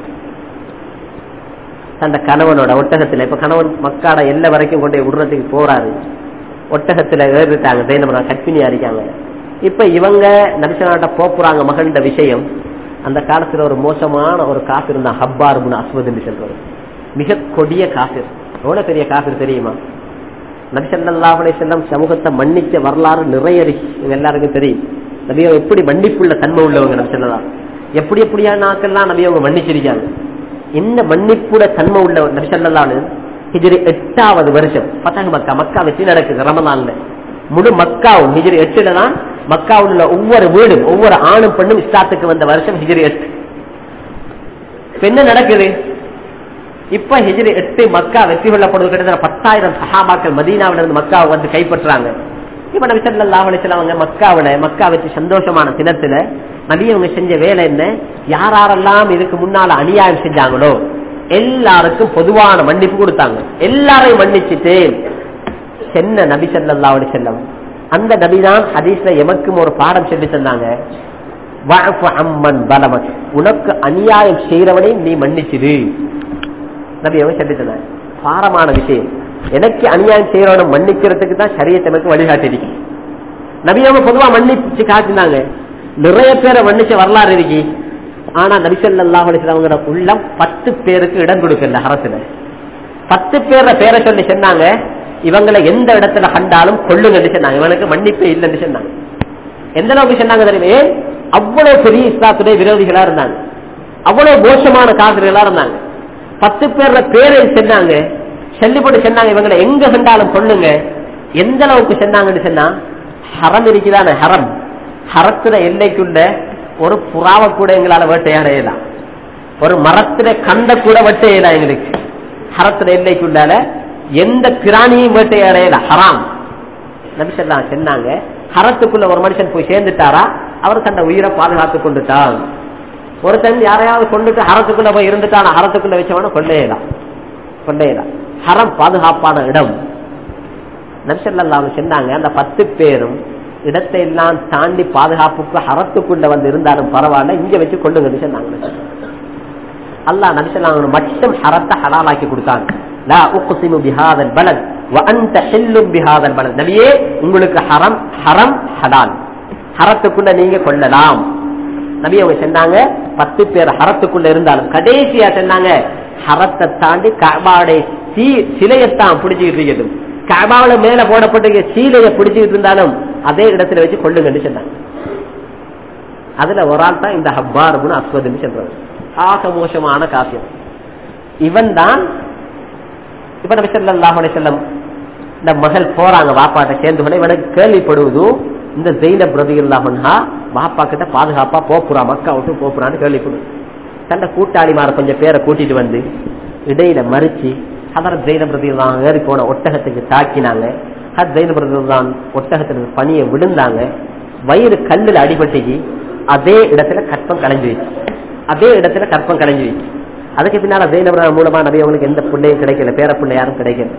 அந்த கணவனோட ஒட்டகத்துல இப்ப கணவன் மக்காட எல்லை வரைக்கும் கொண்டு போய் விடுறதுக்கு போறாரு ஒட்டகத்துல ஏறிட்டாங்க ஜெயினபுரா கற்பினி அறிக்காங்க இப்ப இவங்க நபிசனாட்ட போறாங்க மகண்ட விஷயம் அந்த காலத்துல ஒரு மோசமான ஒரு காசு இருந்தா ஹப்பார் அஸ்வத் என்று சொல்றது மிக கொடிய காசு எவ்வளவு பெரிய காசு தெரியுமா நபிசல்லாஹுலே செல்லம் சமூகத்தை மன்னிச்ச வரலாறு நிறைய இருக்கு இவங்க எல்லாருக்கும் தெரியும் நபியோ எப்படி மன்னிப்புள்ள தன்மை உள்ளவங்க நபிசல்லாம் எப்படி எப்படியான நாக்கெல்லாம் நபியவங்க மன்னிச்சிருக்காங்க இந்த மன்னிப்புட தன்மை உள்ள நபிசல்லான்னு ஹிஜ்ரி எட்டாவது வருஷம் பத்தாங்க மக்கா மக்கா வச்சு நடக்குது ரமலான்ல முழு மக்காவும் ஹிஜ்ரி எட்டுல தான் மக்காவில் உள்ள ஒவ்வொரு வீடும் ஒவ்வொரு ஆணும் பெண்ணும் இஸ்லாத்துக்கு வந்த வருஷம் ஹிஜ்ரி எட்டு இப்ப என்ன நடக்குது இப்ப ஹிஜ்ரி எட்டு மக்கா வெற்றி கொள்ளப்படுவது கிட்டத்தட்ட பத்தாயிரம் சஹாபாக்கள் மதீனாவில இருந்து மக்காவை வந்து கைப்பற்றாங்க இப்ப நபி ஸல்லல்லாஹு அலைஹி வஸல்லம் அவங்க மக்காவுல மக்கா வச்சு சந்தோஷமான தினத்துல நபி அவங்க செஞ்ச வேலை என்ன யாரெல்லாம் இதுக்கு முன்னால அநியாயம் செஞ்சாங்களோ எல்லாருக்கும் பொதுவான மன்னிப்பு கொடுத்தாங்க எல்லாரையும் மன்னிச்சுட்டு சென்ன நபி ஸல்லல்லாஹு அலைஹி வஸல்லம் அந்த நபிதான் ஹதீஸ்ல எமக்கும் ஒரு பாடம் சொல்லி தந்தாங்க வஅஃபு அம்மன் பலமக் உனக்கு அநியாயம் செய்யறவனை நீ மன்னிச்சிடு நபி அவங்க சொல்லி தந்தாங்க பாரமான விஷயம் எனக்கு அநியாயம் செய்யறவனை மன்னிக்கிறதுக்கு தான் சரியத்தை எனக்கு வழிகாட்டிருக்கு நபி அவங்க பொதுவா மன்னிச்சு காட்டினாங்க நிறைய பேரை மன்னிச்ச வரலாறு இருக்கு ஆனா நபிசல்லாஹ் அவங்களோட உள்ளம் பத்து பேருக்கு இடம் கொடுக்கல அரசுல பத்து பேர பேரை சொல்லி சொன்னாங்க இவங்களை எந்த இடத்துல கண்டாலும் கொள்ளுங்கன்னு சொன்னாங்க இவனுக்கு மன்னிப்பே இல்லைன்னு சொன்னாங்க எந்த அளவுக்கு சொன்னாங்க தெரியுமே அவ்வளவு பெரிய இஸ்லாத்துடைய விரோதிகளா இருந்தாங்க அவ்வளவு மோசமான காதல்களா இருந்தாங்க பத்து பேர்ல பேரை சொன்னாங்க செல்லிப்பட்டு சொன்னாங்க இவங்களை எங்க கண்டாலும் கொள்ளுங்க எந்த அளவுக்கு சொன்னாங்கன்னு சொன்னா ஹரம் இருக்குதானே ஹரம் ஹரத்துல எல்லைக்குள்ள ஒரு புறாவை கூட எங்களால வேட்டையாடையலாம் ஒரு மரத்துல கண்ட கூட வேட்டையலாம் எங்களுக்கு ஹரத்துல எல்லைக்குள்ளால எந்த பிராணியும் வேட்டையாடையல ஹராம் நபிசல்லாம் சொன்னாங்க ஹரத்துக்குள்ள ஒரு மனுஷன் போய் சேர்ந்துட்டாரா அவர் தன்னை உயிரை பாதுகாத்து கொண்டுட்டான் ஒருத்தன் யாரையாவது கொண்டுட்டு ஹரத்துக்குள்ள போய் இருந்துட்டான் ஹரத்துக்குள்ள வச்சவன கொள்ளையலாம் கொள்ளையலாம் ஹரம் பாதுகாப்பான இடம் நபிசல்லாம் சொன்னாங்க அந்த பத்து பேரும் இடத்தை எல்லாம் தாண்டி பாதுகாப்புக்கு ஹரத்துக்குள்ள வந்து இருந்தாலும் பரவாயில்ல இங்க வச்சு கொள்ளுங்க சொன்னாங்க அல்லா நபிசல்லாம் மட்டும் ஹரத்தை ஹலாலாக்கி கொடுத்தாங்க லா உக்ஸிமு பிஹாதல் பலத் வஅன்த ஹில்லும் பிஹாதல் பலத் நபியே உங்களுக்கு ஹரம் ஹரம் ஹலால் ஹரத்துக்குள்ள நீங்க கொள்ளலாம் நபி அவங்க சொன்னாங்க பத்து பேர் ஹரத்துக்குள்ள இருந்தாலும் கடைசியா சொன்னாங்க ஹரத்தை தாண்டி கபாடைய சிலையத்தான் பிடிச்சுக்கிட்டு இருக்கட்டும் கபாவில மேல போடப்பட்ட சீலையை பிடிச்சுக்கிட்டு இருந்தாலும் அதே இடத்துல வச்சு கொள்ளுங்கன்னு சொன்னாங்க அதுல ஒரு ஆள் தான் இந்த ஹப்பார் அஸ்வதுன்னு சொல்றது ஆக மோசமான காசியம் இவன் தான் இப்ப நம்ம செல்லாஹ் செல்லம் இந்த மகள் போறாங்க வாப்பாட்ட சேர்ந்து கொண்டு இவனுக்கு கேள்விப்படுவது இந்த ஜெயின பிரதிகளாமன்ஹா வாப்பா கிட்ட பாதுகாப்பா போப்புறா மக்கா விட்டு போப்புறான்னு கேள்விப்படும் தன்னை கூட்டாளிமார கொஞ்சம் பேரை கூட்டிட்டு வந்து இடையில மறிச்சு அதர் ஜெயின பிரதிகளாம் ஏறி போன ஒட்டகத்துக்கு தாக்கினாங்க ஹத் ஜெயின பிரதிகளான் ஒட்டகத்துக்கு பணியை விழுந்தாங்க வயிறு கல்லுல அடிபட்டுக்கு அதே இடத்துல கற்பம் கலைஞ்சு வச்சு அதே இடத்துல கற்பம் கலைஞ்சு வச்சு அதுக்கு பின்னால ஜெயினபுரம் மூலமா நபி அவங்களுக்கு எந்த பிள்ளையும் கிடைக்கல பேர பிள்ளை யாரும் கிடைக்கல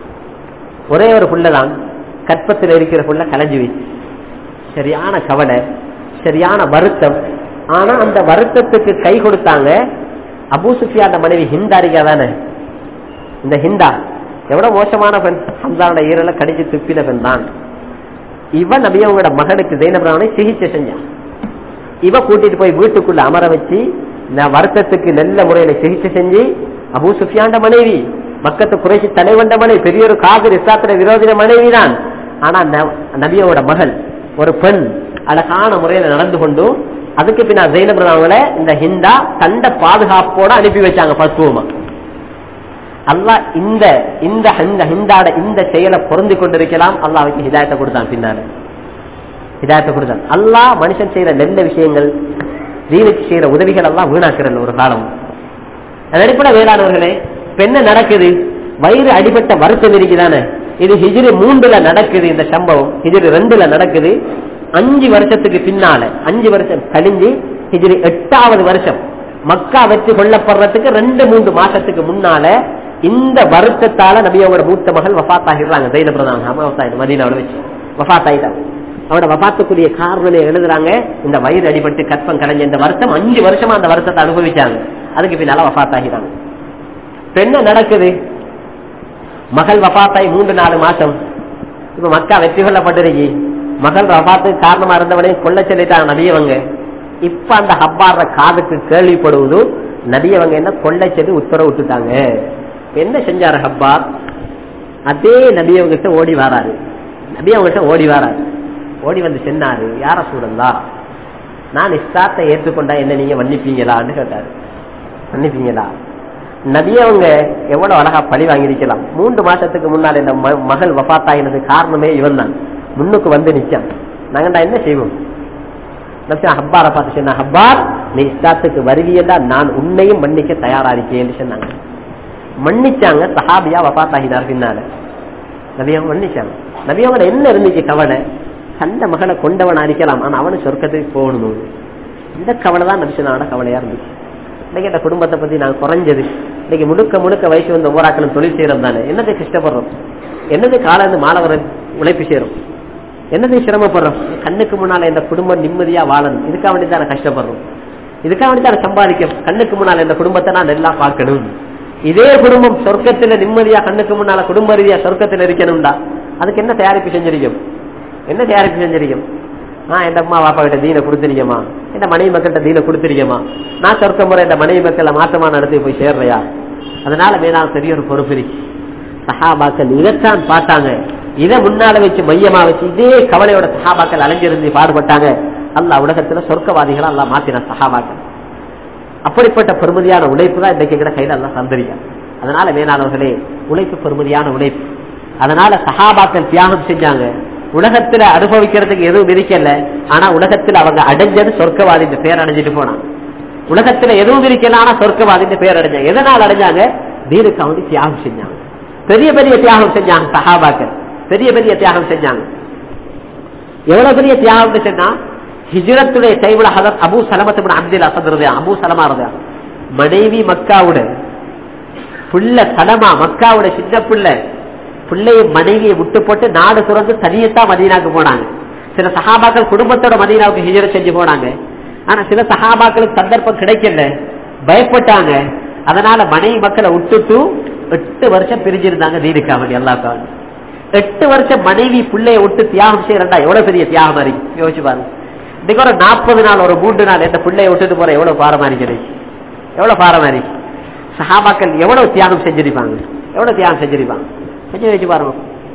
ஒரே ஒரு புள்ளதான் கற்பத்தில் இருக்கிற புள்ள கலைஞ்சு வச்சு சரியான கவலை சரியான வருத்தம் ஆனா அந்த வருத்தத்துக்கு கை கொடுத்தாங்க அபூ சுஃபியா அந்த மனைவி ஹிந்தாரிகா தானே இந்த ஹிந்தா எவ்வளவு மோசமான பெண் ஹம்சாவோட ஈரல கடிச்சு துப்பின பெண் தான் இவன் நபியவங்களோட மகனுக்கு ஜெயினபுரானை சிகிச்சை செஞ்சான் இவ கூட்டிட்டு போய் வீட்டுக்குள்ள அமர வச்சு நான் வருத்தத்துக்கு நல்ல முறையில சிகிச்சை செஞ்சு அபூ சுஃபியாண்ட மனைவி மக்கத்து குறைச்சி தலைவண்ட மனைவி பெரிய ஒரு காவிரி இஸ்லாத்திர விரோதின மனைவி தான் ஆனா நபியோட மகள் ஒரு பெண் அழகான முறையில நடந்து கொண்டு அதுக்கு பின்னா ஜெயினபுரம் இந்த ஹிந்தா தண்ட பாதுகாப்போட அனுப்பி வச்சாங்க பசுவமா அல்லா இந்த இந்த ஹிந்தாட இந்த செயலை பொருந்தி கொண்டிருக்கலாம் அல்லா அவருக்கு ஹிதாயத்தை கொடுத்தான் பின்னால ஹிதாயத்தை கொடுத்தான் அல்லா மனுஷன் செய்யற நல்ல விஷயங்கள் தீனுக்கு செய்யற உதவிகள் எல்லாம் வீணாக்குறல் ஒரு காலம் அதடிப்பட வேளாணவர்களே இப்ப என்ன நடக்குது வயிறு அடிபட்ட வருத்தம் இருக்குதானே இது ஹிஜ்ரி மூன்றுல நடக்குது இந்த சம்பவம் ஹிஜ்ரி ரெண்டுல நடக்குது அஞ்சு வருஷத்துக்கு பின்னால அஞ்சு வருஷம் கழிஞ்சு ஹிஜ்ரி எட்டாவது வருஷம் மக்கா வெற்றி கொள்ளப்படுறதுக்கு ரெண்டு மூன்று மாசத்துக்கு முன்னால இந்த வருத்தத்தால நபியோட மூத்த மகள் வஃத் ஆகிடுறாங்க தைல பிரதான மதீனாவில வச்சு வஃத் ஆயிட்டாங்க அவட வபாத்துக்குரிய காரணம் எழுதுறாங்க இந்த வயிறு அடிபட்டு கற்பம் கலைஞ்ச இந்த வருஷம் அஞ்சு வருஷமா அந்த வருஷத்தை அனுபவிச்சாங்க அதுக்கு பின்னால வஃத் ஆகிட்டாங்க பெண்ண நடக்குது மகள் வபாத்தாய் மூன்று நாலு மாசம் இப்ப மக்கா வெற்றி கொள்ளப்பட்டிருக்கு மகள் வபாத்துக்கு காரணமா இருந்தவனே கொல்ல சொல்லிட்டாங்க நபியவங்க இப்ப அந்த ஹப்பாடுற காதுக்கு கேள்விப்படுவது நபியவங்க என்ன கொல்ல சொல்லி உத்தரவு விட்டுட்டாங்க என்ன செஞ்சாரு ஹப்பார் அதே நபியவங்கிட்ட ஓடி வராரு நபியவங்கிட்ட ஓடி வராரு ஓடி வந்து சொன்னாரு யார சூழல்லா நான் இஸ்லாத்தை ஏற்றுக்கொண்டா என்ன நீங்க மன்னிப்பீங்களான்னு கேட்டாரு மன்னிப்பீங்களா நபியவங்க எவ்வளவு அழகா பழி வாங்கிருக்கலாம் மூன்று மாசத்துக்கு முன்னால் இந்த ம- மகள் வபாத்தாயினது காரணமே இவன் தான் முன்னுக்கு வந்து நிச்சான் நாங்கண்டா என்ன செய்வோம் நபியா ஹப்பாரை பார்த்து சொன்னா ஹப்பார் நீ இஸ்லாத்துக்கு வருவியல்லா நான் உன்னையும் மன்னிக்க தயாரா இருக்கேன்னு சொன்னாங்க மன்னிச்சாங்க சஹாபியா வபாத்தாகினார் பின்னால நபியவங்க மன்னிச்சாங்க நபியவங்க என்ன இருந்துச்சு கவலை சண்ட மகனை கொண்டவன் அடிக்கலாம் ஆனா அவனு சொர்க்கத்துக்கு போகணும் இந்த கவலை தான் நபிசனோட கவலையா இருந்துச்சு இன்னைக்கு இந்த குடும்பத்தை பத்தி நான் குறைஞ்சது இன்னைக்கு முழுக்க முழுக்க வயசு வந்த ஓராக்களும் தொழில் செய்யறோம் தானே என்னது கஷ்டப்படுறோம் என்னது காலம் மாணவர் உழைப்பு செய்யறோம் என்னது சிரமப்படுறோம் கண்ணுக்கு முன்னால இந்த குடும்பம் நிம்மதியா வாழணும் இதுக்காக வேண்டி தான் கஷ்டப்படுறோம் இதுக்காக வேண்டி தான் சம்பாதிக்கும் கண்ணுக்கு முன்னால இந்த குடும்பத்தை நான் நல்லா பார்க்கணும் இதே குடும்பம் சொர்க்கத்துல நிம்மதியா கண்ணுக்கு முன்னால குடும்ப ரீதியா சொர்க்கத்துல இருக்கணும்டா அதுக்கு என்ன தயாரிப்பு செஞ்சிருக்கும் என்ன தயாரிப்பு செஞ்சிருக்கும் நான் என் அம்மா பாப்பா கிட்ட தீன கொடுத்துருக்கேமா என் மனைவி மக்கள்கிட்ட தீன கொடுத்துருக்கேமா நான் சொர்க்க முறை இந்த மனைவி மக்களை மாற்றமா நடத்தி போய் சேர்றையா அதனால மேலாம் பெரிய ஒரு பொறுப்பு இருக்கு சஹாபாக்கள் இதைத்தான் பார்த்தாங்க இதை முன்னால வச்சு மையமா வச்சு இதே கவலையோட சஹாபாக்கள் அலைஞ்சிருந்து பாடுபட்டாங்க அல்லாஹ் உலகத்துல சொர்க்கவாதிகளை அல்லாஹ் மாத்தின சஹாபாக்கள் அப்படிப்பட்ட பெருமதியான உழைப்பு தான் இன்றைக்கு எங்கட கையில எல்லாம் சந்தரியம் அதனால மேலானவர்களே உழைப்பு பெருமதியான உழைப்பு அதனால சஹாபாக்கள் தியாகம் செஞ்சாங்க உலகத்துல அனுபவிக்கிறதுக்கு எதுவும் இருக்கல ஆனா உலகத்துல அவங்க அடைஞ்சது சொர்க்கவாதி பேர் அடைஞ்சிட்டு போனாங்க உலகத்துல எதுவும் இருக்கல ஆனா சொர்க்கவாதி பேர் அடைஞ்சாங்க எதனால் அடைஞ்சாங்க தீனுக்கு அவங்க தியாகம் செஞ்சாங்க பெரிய பெரிய தியாகம் செஞ்சாங்க சஹாபாக்கள் பெரிய பெரிய தியாகம் செஞ்சாங்க எவ்வளவு பெரிய தியாகம் சொன்னா ஹிஜ்ரத்துடைய டைம்ல ஹதரத் அபு சலமத்து அப்துல் அசத் இருந்தா அபு சலமா இருந்தா மனைவி மக்காவோட புள்ள சலமா மக்காவோட சின்ன புள்ள பிள்ளைய மனைவியை விட்டு போட்டு நாடு துறந்து தனியத்தான் மதீனாக்கு போனாங்க சில சஹாபாக்கள் குடும்பத்தோட மதீனாவுக்கு ஹிஜர செஞ்சு போனாங்க ஆனா சில சஹாபாக்களுக்கு சந்தர்ப்பம் கிடைக்கல பயப்பட்டாங்க அதனால மனைவி மக்களை விட்டுட்டு எட்டு வருஷம் பிரிஞ்சிருந்தாங்க தீனுக்காக எல்லாக்காக எட்டு வருஷம் மனைவி பிள்ளைய விட்டு தியாகம் செய்யறா எவ்வளவு பெரிய தியாகம் இருக்கு யோசிச்சு பாருங்க இன்னைக்கு ஒரு நாற்பது நாள் ஒரு மூன்று நாள் எந்த பிள்ளைய விட்டுட்டு போற எவ்வளவு பாரமா இருக்கு எவ்வளவு பாரமா இருக்கு சஹாபாக்கள் எவ்வளவு தியாகம் செஞ்சிருப்பாங்க எவ்வளவு தியாகம் செஞ்சிருப்பாங்க செஞ்சு வச்சு பாருங்க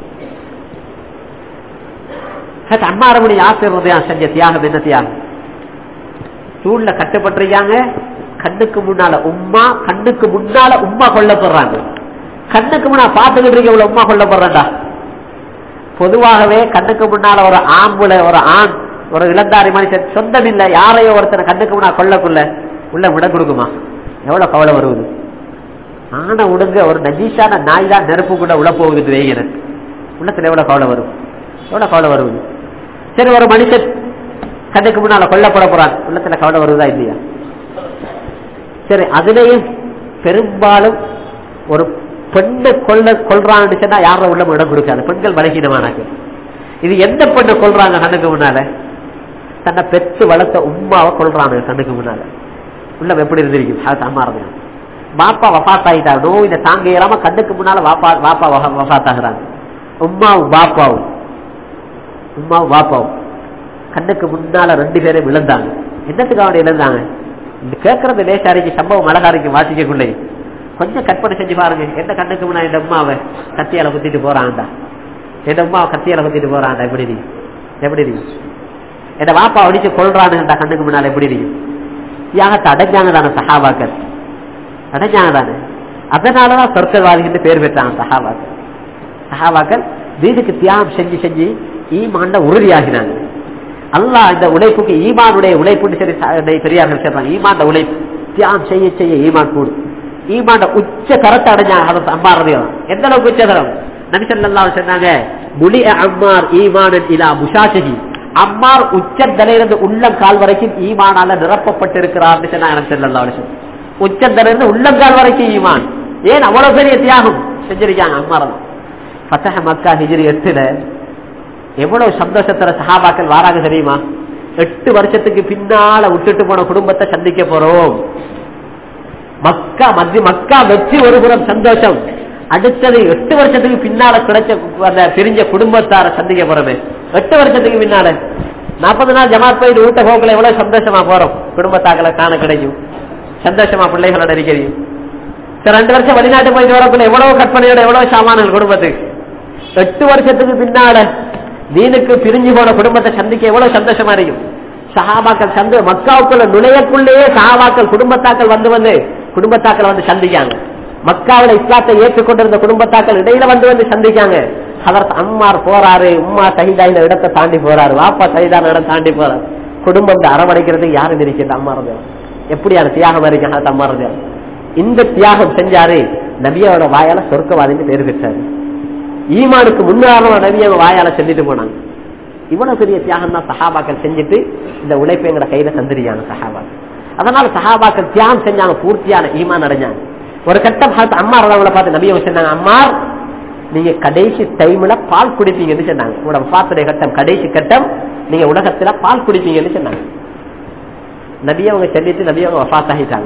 அம்மாரமுடி ஆசிரியர் செஞ்ச தியாகம் என்ன தியாகம் சூழ்ல கட்டுப்பட்டிருக்காங்க கண்ணுக்கு முன்னால உம்மா கண்ணுக்கு முன்னால உம்மா கொல்லப்படுறாங்க கண்ணுக்கு முன்னால பாத்துக்கிட்டு இருக்க இவ்வளவு உம்மா கொல்லப்படுறா பொதுவாகவே கண்ணுக்கு முன்னால ஒரு ஆம்புல ஒரு ஆண் ஒரு இளந்தாரி மனுஷன் சொந்தம் இல்ல யாரையோ ஒருத்தனை கண்ணுக்கு முன்னால கொல்லக்குள்ள உள்ள விட கொடுக்குமா எவ்வளவு கவலை வருவது ஆன உடுங்க ஒரு நஜீஷான நாய் தான் நெருப்பு கூட உள்ள போகுது வேகிறது உள்ளத்துல எவ்வளவு கவலை வரும் எவ்வளவு கவலை வருவது சரி ஒரு மனுஷன் கண்ணுக்கு முன்னால கொல்லப்பட போறான் உள்ளத்துல கவலை வருவதா இல்லையா சரி அதுலயும் பெரும்பாலும் ஒரு பெண்ணை கொல்ல கொள்றான்னு சொன்னா யாரும் உள்ள இடம் கொடுக்காது பெண்கள் பலகீனமானாங்க இது எந்த பெண்ணை கொள்றாங்க கண்ணுக்கு முன்னால தன்னை பெற்று வளர்த்த உமாவை கொள்றாங்க கண்ணுக்கு முன்னால உள்ள எப்படி இருந்திருக்கும் அது அம்மாறதுங்க பாப்பா வஃத்தாயிட்டா நோய் தாங்க இயலாம கண்ணுக்கு முன்னால வாப்பா வாப்பா வஃத்தாகிறாங்க உமாவும் பாப்பாவும் உமாவும் பாப்பாவும் கண்ணுக்கு முன்னால ரெண்டு பேரும் விழுந்தாங்க என்னத்துக்கு அவனை இழந்தாங்க கேட்கறது லேசாரிக்கு சம்பவம் அழகாரிக்கு வாசிக்கக்குள்ளே கொஞ்சம் கற்பனை செஞ்சு பாருங்க என்ன கண்ணுக்கு முன்னாடி என் அம்மாவை கத்தியால குத்திட்டு போறான்டா என் அம்மாவை கத்தியால குத்திட்டு போறான்டா எப்படி நீ எப்படி நீ என் வாப்பா அடிச்சு கொள்றானுங்கடா கண்ணுக்கு முன்னால எப்படி நீ தியாகத்தை அடைஞ்சாங்க தானே சஹாபாக்கள் அடைஞ்சாங்க தானே அதனாலதான் சொர்க்கவாதிகள் பேர் பெற்றாங்க சஹாபாக்கள் சஹாபாக்கள் வீட்டுக்கு தியாகம் செஞ்சு செஞ்சு ஈமாண்ட உறுதியாகினாங்க அல்லாஹ் இந்த உழைப்புக்கு ஈமானுடைய உழைப்புன்னு சரி பெரியார்கள் சொல்றாங்க ஈமாண்ட உழைப்பு தியாகம் செய்ய செய்ய ஈமான் கூடும் ஈமாண்ட உச்ச கரத்தை அடைஞ்சாங்க அதை சம்பாடுறதையும் எந்த அளவுக்கு உச்ச தரம் நபி ஸல்லல்லாஹு அலைஹி சொன்னாங்க புலி அம்மார் ஈமானன் இலா முஷாஷிஹி அம்மார் உச்சந்தலையிலிருந்து உள்ளங்கால் வரைக்கும் ஈமானால நிரப்பப்பட்டிருக்கிறார் சொன்னாங்க நபி ஸல்லல்லாஹு அலைஹி வஸல்லம் உச்சந்தலையிலிருந்து உள்ளங்கால் வரைக்கும் ஈமான் ஏன் அவ்வளவு பெரிய தியாகம் செஞ்சிருக்காங்க அம்மார் ஃபத்தஹ மக்கா ஹிஜ்ரி எட்டுல எவ்வளவு சந்தோஷத்துல சஹாபாக்கள் வாராங்க தெரியுமா எட்டு வருஷத்துக்கு பின்னால விட்டுட்டு போன குடும்பத்தை சந்திக்க போறோம் மக்கா மத்திய மக்கா வெற்றி ஒரு புறம் சந்தோஷம் அடுத்தது எட்டு வருஷத்துக்கு பின்னால கிடைச்ச அந்த பிரிஞ்ச குடும்பத்தார சந்திக்க போறோமே எட்டு வருஷத்துக்கு பின்னால நாற்பது நாள் ஜமாத் போயிட்டு வீட்ட போக்கல எவ்வளவு சந்தோஷமா போறோம் குடும்பத்தாக்களை காண கிடைக்கும் சந்தோஷமா பிள்ளைகளோட நடிக்கிறீங்க சரி ரெண்டு வருஷம் வெளிநாட்டு போயிட்டு வரக்குள்ள எவ்வளவு கற்பனையோட எவ்வளவு சாமான்கள் குடும்பத்துக்கு எட்டு வருஷத்துக்கு பின்னால தீனுக்கு பிரிஞ்சு போன குடும்பத்தை சந்திக்க எவ்வளவு சந்தோஷமா இருக்கும் சஹாபாக்கள் சந்த மக்காவுக்குள்ள நுழையக்குள்ளேயே சஹாபாக்கள் குடும்பத்தாக்கள் வந்து வந்து குடும்பத்தாக்கள் வந்து சந்திக்காங்க மக்காவில இஸ்லாத்தை ஏற்றுக்கொண்டிருந்த குடும்பத்தாக்கள் இடையில வந்து வந்து சந்திக்காங்க அவர் அம்மார் போறாரு உம்மா சகிதா இந்த இடத்தை தாண்டி போறாரு வாப்பா சகிதான இடம் தாண்டி போறாரு குடும்பம் அரவணைக்கிறதுக்கு யாரும் இருக்கிறது அம்மா இருந்தேன் எப்படியான தியாகம் இருக்கு அம்மா இருந்தேன் இந்த தியாகம் செஞ்சாரு நபியோட வாயால சொர்க்கவாதின்னு பேர் பெற்றாரு ஈமானுக்கு முன்னாலும் நபியோட வாயால சொல்லிட்டு போனாங்க இவ்வளவு பெரிய தியாகம் தான் சஹாபாக்கள் செஞ்சுட்டு இந்த உழைப்பு எங்கட கையில தந்துருக்காங்க சஹாபாக்கள் அதனால சஹாபாக்கள் தியாகம் செஞ்சாங்க பூர்த்தியான ஈமான் அடைஞ்சாங்க ஒரு கட்டம் அம்மா அவங்கள பார்த்து நபியை சொன்னாங்க அம்மா நீங்க கடைசி டைம்ல பால் குடிப்பீங்கன்னு சொன்னாங்க உங்களோட பாத்துடைய கட்டம் கடைசி கட்டம் நீங்க உலகத்துல பால் குடிப்பீங்கன்னு சொன்னாங்க நபியை அவங்க சொல்லிட்டு நபியை அவங்க வஃத் ஆகிட்டாங்க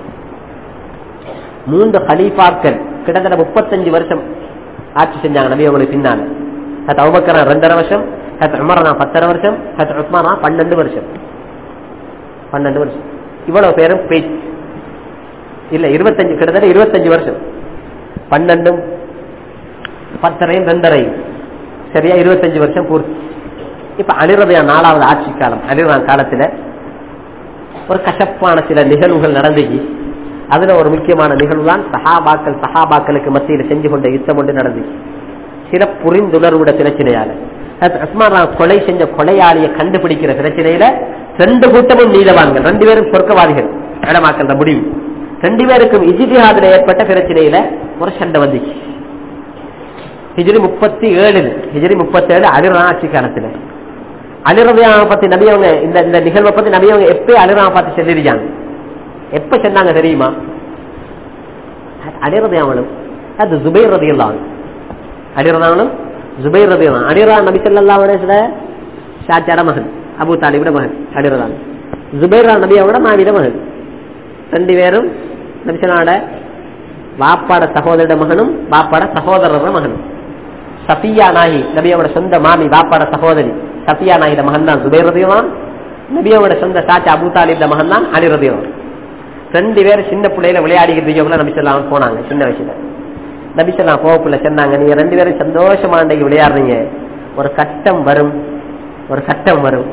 மூன்று ஹலீஃபாக்கள் கிட்டத்தட்ட முப்பத்தஞ்சு வருஷம் ஆட்சி செஞ்சாங்க நபி அவங்களுக்கு பின்னால ஹத் அவுபக்கரா ரெண்டரை வருஷம் ஹத் உமரனா பத்தரை வருஷம் ஹத் உஸ்மானா பன்னெண்டு வருஷம் பன்னெண்டு வருஷம் இவ்வளவு பேரும் பேச்சு இல்ல இருபத்தஞ்சு கிட்டத்தட்ட இருபத்தஞ்சு வருஷம் பன்னெண்டும் பத்தரையும் ரெண்டரையும் சரியா இருபத்தஞ்சு வருஷம் பூர்த்தி இப்ப அனிரதையா நாலாவது ஆட்சி காலம் அனிரதான் காலத்துல ஒரு கசப்பான சில நிகழ்வுகள் நடந்துச்சு அதுல ஒரு முக்கியமான நிகழ்வு தான் சஹாபாக்கள் சஹாபாக்களுக்கு மத்தியில் செஞ்சு கொண்ட யுத்தம் ஒன்று நடந்துச்சு சில புரிந்துணர்வுட பிரச்சனையால உஸ்மான் கொலை செஞ்ச கொலையாளியை கண்டுபிடிக்கிற பிரச்சனையில ரெண்டு கூட்டமும் நீதவான்கள் ரெண்டு பேரும் சொர்க்கவாதிகள் இடமாக்கின்ற முடிவு ரெண்டு பேருக்கும் இஜிதிஹாதுல ஏற்பட்ட பிரச்சனையில ஒரு சண்டை வந்துச்சு ஹிஜ்ரி முப்பத்தி ஏழு ஹிஜ்ரி முப்பத்தி ஏழு அலிரா ஆட்சி காலத்துல அலிரதையான பத்தி நபியவங்க இந்த இந்த நிகழ்வை பத்தி நபியவங்க எப்ப அலிரா பார்த்து சொல்லிருக்காங்க எப்ப சொன்னாங்க தெரியுமா அலிரதையாவனும் அது ஜுபைர் ரதியல்லாம் அலிரதாவனும் ஜுபைர் ரதியல்லாம் அலிரா நபி சொல்லா ஷாச்சாட மகன் அபு தாலிபிட மகன் அலிரதான் ஜுபைர் நபியாவோட மாவிட மகன் ரெண்டு பேரும் நபிசனோட வாப்பாட சகோதர மகனும் வாப்பாட சகோதரர மகனும் சஃபியா நாயி நபியோட சொந்த மாமி வாப்பாட சகோதரி சஃபியா நாயிட மகன் தான் ஜுபைர் ரதியவான் நபியோட சொந்த சாச்சா அபு தாலிபிட மகன் தான் அலி ரதியவான் ரெண்டு பேரும் சின்ன பிள்ளையில விளையாடிக்கிட்டு நபிசல்லாம் போனாங்க சின்ன வயசுல நபிசல்லாம் போகக்குள்ள சொன்னாங்க நீங்க ரெண்டு பேரும் சந்தோஷமா அன்றைக்கு விளையாடுறீங்க ஒரு கட்டம் வரும் ஒரு கட்டம் வரும்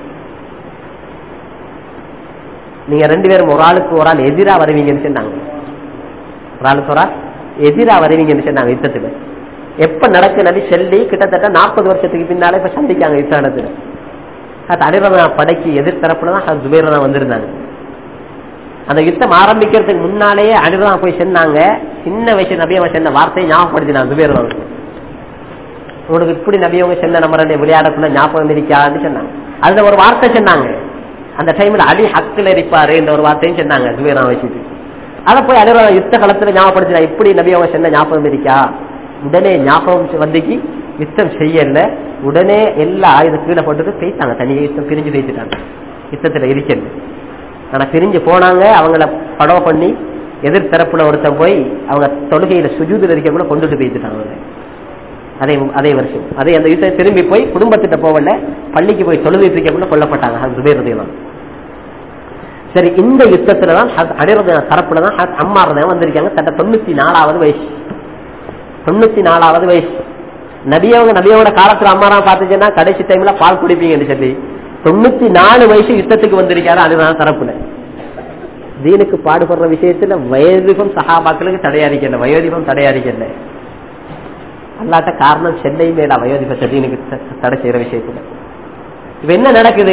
நீங்க ரெண்டு பேரும் ஒரு ஆளுக்கு ஒரு ஆள் எதிரா வருவீங்கன்னு சொன்னாங்க ஒரு ஆளுக்கு ஒரு ஆள் எதிரா வருவீங்கன்னு சொன்னாங்க யுத்தத்துல எப்ப நடக்குனது சொல்லி கிட்டத்தட்ட நாற்பது வருஷத்துக்கு பின்னாலே இப்ப சந்திக்காங்க யுத்த இடத்துல அது அனிரதா படைக்கு எதிர்த்தரப்புலதான் ஜுபேர் தான் வந்திருந்தாங்க அந்த யுத்தம் ஆரம்பிக்கிறதுக்கு முன்னாலேயே அனிரதா போய் சொன்னாங்க சின்ன வயசு நபியவங்க சொன்ன வார்த்தையை ஞாபகப்படுத்தினாங்க ஜுபேர் உனக்கு இப்படி நபியவங்க சொன்ன நம்ம ரெண்டு விளையாடக்குள்ள ஞாபகம் இருக்கான்னு சொன்னாங்க அதுல ஒரு வார்த்தை சொன்னாங்க அந்த டைம்ல அலி ஹக்கில் இருப்பாரு இந்த ஒரு வார்த்தையும் சொன்னாங்க ஜுபேரா வச்சுட்டு அதை போய் அனிரதா யுத்த காலத்துல ஞாபகப்படுத்தினா இப்படி நபியவங்க சொன்ன ஞாபகம் இருக்கா உடனே ஞாபகம் வந்துக்கு யுத்தம் செய்யல உடனே எல்லா ஆயுதம் கீழே போட்டுட்டு போயிட்டாங்க தனியாக யுத்தம் பிரிஞ்சு பேசிட்டாங்க யுத்தத்துல இருக்கிறது ஆனா பிரிஞ்சு போனாங்க அவங்கள படம் பண்ணி எதிர் தரப்புல ஒருத்தன் போய் அவங்க தொழுகையில சுஜூதில் இருக்க கூட கொண்டுட்டு போயிட்டாங்க அதே அதே வருஷம் அதே அந்த யுத்தம் திரும்பி போய் குடும்பத்திட்ட போகல பள்ளிக்கு போய் தொழுகைட்டு இருக்க கூட கொல்லப்பட்டாங்க அது சுபேரதையெல்லாம் சரி இந்த யுத்தத்துலதான் அனிரத தரப்புலதான் அம்மாரதான் வந்திருக்காங்க தட்ட தொண்ணூத்தி நாலாவது வயசு தொண்ணூத்தி நாலாவது வயசு நபியவங்க நபியோட காலத்துல அம்மாரா பாத்துச்சுன்னா கடைசி டைம்ல பால் குடிப்பீங்கன்னு சொல்லி தொண்ணூத்தி நாலு வயசு யுத்தத்துக்கு வந்திருக்காரு அதுதான் தரப்புல தீனுக்கு பாடுபடுற விஷயத்துல வயோதிபம் சகாபாக்களுக்கு தடையாரிக்கல வயோதிபம் தடையாரிக்கல அல்லாட்ட காரணம் சென்னை மேல வயோதிபத்தை தீனுக்கு தடை செய்யற விஷயத்துல இப்ப என்ன நடக்குது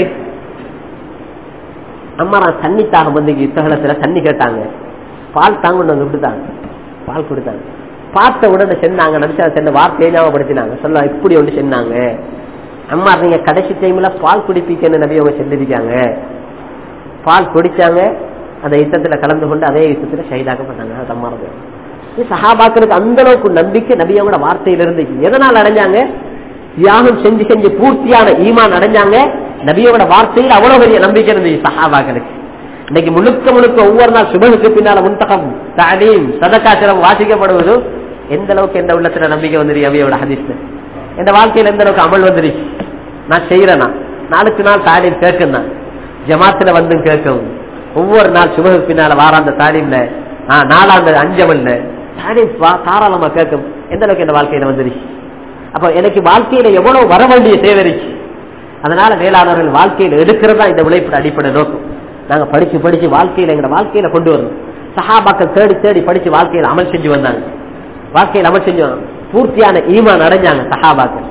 அம்மா நான் தண்ணி தாகம் வந்து யுத்தகலத்துல தண்ணி கேட்டாங்க பால் தாங்க வந்து கொடுத்தாங்க பால் கொடுத்தாங்க பார்த்த உடனே சென்னாங்க நடிச்சா சென்ன வார்த்தையை ஞாபகப்படுத்தினாங்க சொல்ல இப்படி ஒன்று சொன்னாங்க அம்மா நீங்க கடைசி டைம்ல பால் குடிப்பிக்கன்னு நபி அவங்க சொல்லியிருக்காங்க பால் குடிச்சாங்க அந்த யுத்தத்துல கலந்து கொண்டு அதே யுத்தத்துல ஷஹீதாக்கப்பட்டாங்க அது அம்மா ரதி இது சஹாபாக்களுக்கு அந்த அளவுக்கு நம்பிக்கை நபியோட வார்த்தையில இருந்துச்சு எதனால் அடைஞ்சாங்க தியாகம் செஞ்சு செஞ்சு பூர்த்தியான ஈமான் அடைஞ்சாங்க நபியோட வார்த்தையில் அவ்வளவு பெரிய நம்பிக்கை இருந்துச்சு சஹாபாக்களுக்கு இன்னைக்கு முழுக்க முழுக்க ஒவ்வொரு நாள் சுபகுக்கு பின்னால முன்தகம் தாலீம் சதக்காசிரம் வாசிக்கப்படுவது எந்த அளவுக்கு எந்த உள்ளத்துல நம்பிக்கை வந்துருக்கு நபியோட ஹதீஸ்ல எந்த வாழ்க்கையில எந்த அளவுக்கு அமல் வந்துருச்சு நான் செய்யறேனா நாளுக்கு நாள் தாலீம் கேட்கணும் ஜமாத்துல வந்து கேட்கவும் ஒவ்வொரு நாள் சுபகுக்கு பின்னால வாராந்த தாலீம்ல ஆஹ் நாலாந்த அஞ்சமல்ல தாலீம் வா- தாராளமா கேட்கும் எந்த அளவுக்கு எந்த வாழ்க்கையில வந்துருச்சு அப்ப எனக்கு வாழ்க்கையில எவ்வளவு வர வேண்டிய தேவை இருக்கு அதனால மேலாளர்கள் வாழ்க்கையில எடுக்கிறதா இந்த உழைப்பு அடிப்படை நோக்கம் நாங்க படிச்சு படிச்சு வாழ்க்கையில எங்க வாழ்க்கையில கொண்டு வரணும் சஹாபாக்கள் தேடி தேடி படிச்சு வாழ்க்கையில அமல் செஞ்சு வந்தாங்க வாழ்க்கையில அமல் செஞ்சு வந்தாங்க. பூர்த்தியான ஈமான் அடைஞ்சாங்க சஹாபாக்கள்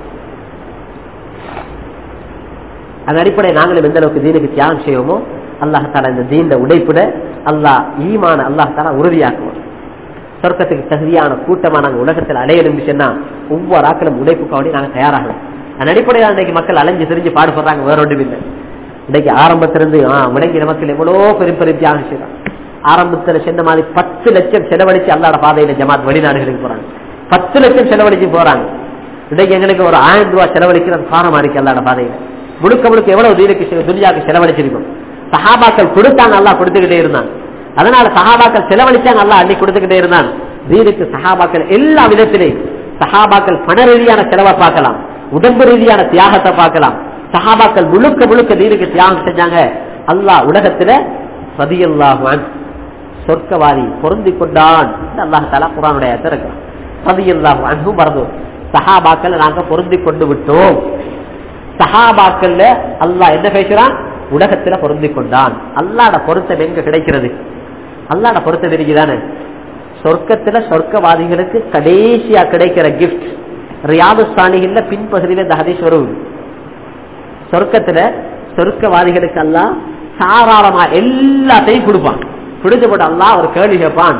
அதன் அடிப்படையில் நாங்களும் எந்த அளவுக்கு தீனுக்கு தியாகம் செய்வோமோ அல்லாஹால இந்த தீண்ட உடைப்புட அல்லாஹ் ஈமான அல்லாஹால உறுதியாக்குவோம் சொர்க்கத்துக்கு தகுதியான கூட்டமா நாங்க உலகத்தில் அடையணும் சொன்னா ஒவ்வொரு ஆக்களும் உழைப்புக்காவடி நாங்க தயாராகணும் அதன் அடிப்படையில் இன்னைக்கு மக்கள் அலைஞ்சு திரிஞ்சு பாடுபடுறாங்க வேற ஒன்றும் இல்லை இன்னைக்கு ஆரம்பத்திலிருந்து ஆஹ் முடங்கின மக்கள் எவ்வளோ பெரும் பெரும் தியாகம் செய்யறாங்க ஆரம்பத்துல சொன்ன மாதிரி பத்து லட்சம் செலவழிச்சு அல்லாட பாதையில ஜமாத் வெளிநாடுகளுக்கு போறாங்க பத்து லட்சம் செலவழிச்சு போறாங்க இன்னைக்கு எங்களுக்கு ஒரு ஆயிரம் ரூபாய் செலவழிக்கிறது காரணமா இருக்கு அல்லாட பாதையில முழுக்க முழுக்க எவ்வளவு தீனுக்கு செ- துனியாவுக்கு செலவழிச்சிருக்கும் சஹாபாக்கள் கொடுத்தாங்க அல்லாஹ் கொடுத்துக்கிட்டே இருந்தான் அதனால சஹாபாக்கள் செலவழிச்சாங்க அல்லாஹ் அள்ளி கொடுத்துக்கிட்டே இருந்தான் தீனுக்கு சஹாபாக்கள் எல்லா விதத்திலையும் சஹாபாக்கள் பண ரீதியான செலவை பார்க்கலாம் உடம்பு ரீதியான தியாகத்தை பார்க்கலாம் சஹாபாக்கள் முழுக்க முழுக்க தீனுக்கு தியாகம் செஞ்சாங்க அல்லாஹ் உலகத்துல பதியல்லாஹான் சொர்க்கவாதி பொருந்தி கொண்டான் அல்லாஹ் தாலா குரானுடைய இருக்கிறான் பதியல்லாஹு அன்பும் மறந்து சஹாபாக்கள் நாங்க பொருந்தி கொண்டு விட்டோம் சஹாபாக்கள்ல அல்லாஹ் என்ன பேசுறான் உலகத்துல பொருந்தி கொண்டான் அல்லாட பொருத்தம் எங்க கிடைக்கிறது அல்லாட பொருத்தம் இருக்குதானே சொர்க்கத்துல சொர்க்கவாதிகளுக்கு கடைசியா கிடைக்கிற கிஃப்ட் ரியாது சாணிகள்ல பின்பகுதியில இந்த ஹதீஸ் வரும் சொர்க்கத்துல சொர்க்கவாதிகளுக்கு எல்லாம் தாராளமா எல்லாத்தையும் கொடுப்பான் கொடுத்து போட்டு அல்லாஹ் ஒரு கேள்வி கேட்பான்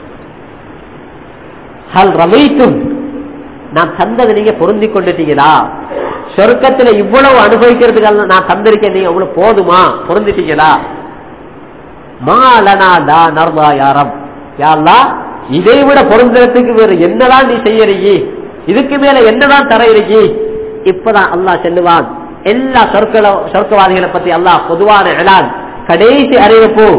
ஹல் ரமைத்தும் நான் தந்ததை நீங்க பொருந்தி கொண்டுட்டீங்களா சொர்க்கத்துல இவ்வளவு அனுபவிக்கிறதுக்கு நான் தந்திருக்கேன் நீங்க அவ்வளவு போதுமா பொருந்திட்டீங்களா மாலனா லா நர்வா யாரம் யாழ்லா இதை விட பொருந்துறதுக்கு வேற என்னதான் நீ செய்யறீங்க இதுக்கு மேல என்னதான் தர இருக்கீ இப்பதான் அல்லாஹ் சொல்லுவான் எல்லா சொற்கள சொர்க்கவாதிகளை பத்தி அல்லாஹ் பொதுவான எலான் கடைசி அறிவிப்பு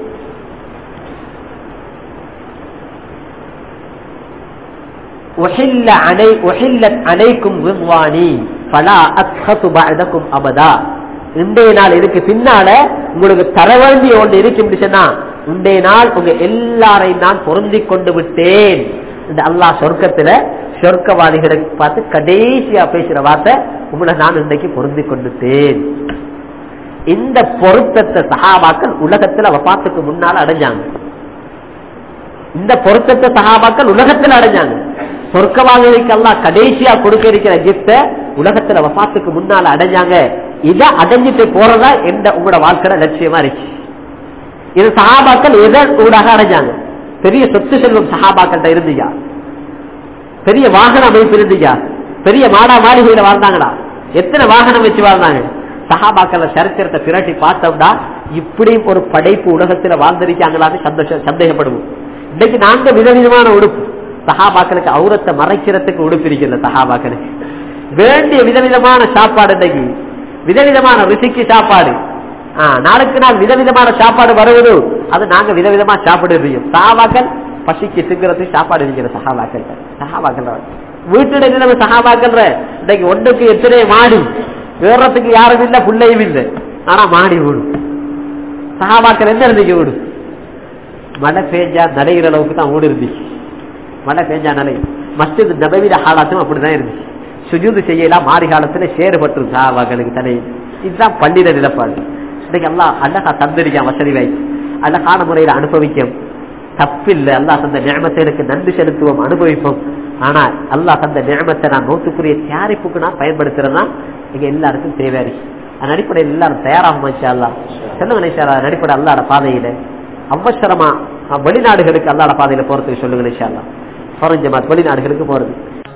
أحل علي أحلت عليكم رضواني فلا أسخط بعدكم أبدا இன்றைய நாள் இதுக்கு பின்னால உங்களுக்கு தர வேண்டிய ஒன்று இருக்கும் சொன்னா இன்றைய நாள் உங்க எல்லாரையும் நான் பொருந்தி கொண்டு விட்டேன் இந்த அல்லாஹ் சொர்க்கத்துல சொர்க்கவாதிகளை பார்த்து கடைசியா பேசுற வார்த்தை உங்களை நான் இன்றைக்கு பொருந்தி கொண்டுட்டேன் இந்த பொருத்தத்தை சகாபாக்கள் உலகத்துல வபாத்துக்கு முன்னால அடைஞ்சாங்க இந்த பொருத்தத்தை சகாபாக்கள் உலகத்துல அடைஞ்சாங்க சொர்க்கவாதிகளுக்கு எல்லாம் கடைசியா கொடுக்க இருக்கிற கிஃப்ட உலகத்துல வபாத்துக்கு முன்னால அடைஞ்சாங்க இதை அடைஞ்சிட்டு போறதா எந்த உங்களோட வாழ்க்கையில லட்சியமா இருக்கு இது சகாபாக்கள் எதை ஊடாக அடைஞ்சாங்க பெரிய சொத்து செல்வம் சகாபாக்கள்கிட்ட இருந்துச்சா பெரிய வாகன அமைப்பு இருந்துச்சா பெரிய மாடா மாளிகையில வாழ்ந்தாங்களா எத்தனை வாகனம் வச்சு வாழ்ந்தாங்க சகாபாக்கள் சரித்திரத்தை பிரட்டி பார்த்தோம்னா இப்படி ஒரு படைப்பு உலகத்துல வாழ்ந்திருக்காங்களான்னு சந்தோஷம் சந்தேகப்படுவோம் இன்னைக்கு நாங்க விதவிதமான உடுப்பு சகாபாக்களுக்கு அவுரத்தை மறைக்கிறதுக்கு உடுப்பு இருக்கிறது சகாபாக்களுக்கு வேண்டிய விதவிதமான சாப்பாடு இன்னைக்கு விதவிதமான ருசிக்கு சாப்பாடு ஆஹ் நாளுக்கு நாள் விதவிதமான சாப்பாடு வருவது அது நாங்க விதவிதமா சாப்பிடுறோம் சகாபாக்கள் பசிக்கு திங்கிறதுக்கு சாப்பாடு இருக்கிற சகாபாக்கள் சகாபாக்கள் வீட்டுல நிலைமை சகாபாக்கள் இன்னைக்கு ஒன்றுக்கு எத்தனை மாடி வேறத்துக்கு யாரும் இல்லை பிள்ளையும் இல்லை ஆனா மாடி வீடு சகாபாக்கள் என்ன இருந்துச்சு வீடு மழை பெஞ்சா நடைகிற அளவுக்கு தான் வீடு இருந்துச்சு மழை பெஞ்சா நலை மஸ்ஜித் நபவித ஹாலாத்தும் அப்படிதான் இருந்துச்சு சுஜூது செய்யலாம் மாறி காலத்துல சேறுபட்டு சகாபாக்களுக்கு தலையில் இதுதான் பள்ளியில நிலப்பாடு இன்னைக்கு எல்லாம் அழகா தந்திரிக்கான் வசதி வாய்ப்பு அழகான முறையில அனுபவிக்கும் தப்பில்லை அல்லாஹ் தந்த நியமத்திற்கு நன்றி செலுத்துவோம் அனுபவிப்போம் ஆனா அல்லாஹ் தந்த நியமத்தை நான் நோட்டுக்குரிய தயாரிப்புக்கு நான் பயன்படுத்துறேன்னா எங்க எல்லாருக்கும் தேவையா இருக்கு அதன் அடிப்படையில் எல்லாரும் தயாராகும் அல்லா சொல்லுங்க நிஷாலா அதன் அடிப்படை அல்லாட பாதையில அவசரமா அஹ், வெளிநாடுகளுக்கு அல்லாட பாதையில போறதுக்கு சொல்லுங்க நிஷாலா ஃபாரின் ஜமாத் வெளிநாடுகளுக்கு போறது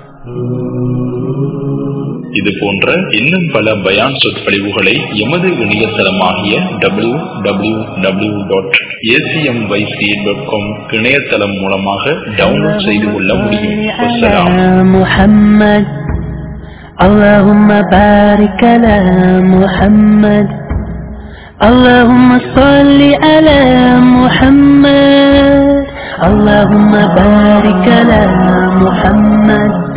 இது போன்ற இன்னும் பல பயான் சொற்பொழிவுகளை எமது இணையதளமாகிய W W W dot ACM YC dot com இணையதளம் மூலமாக டவுன்லோட் செய்து கொள்ள முடியும் வசலாம் على محمد اللهم بارك على محمد اللهم صل على محمد اللهم بارك على محمد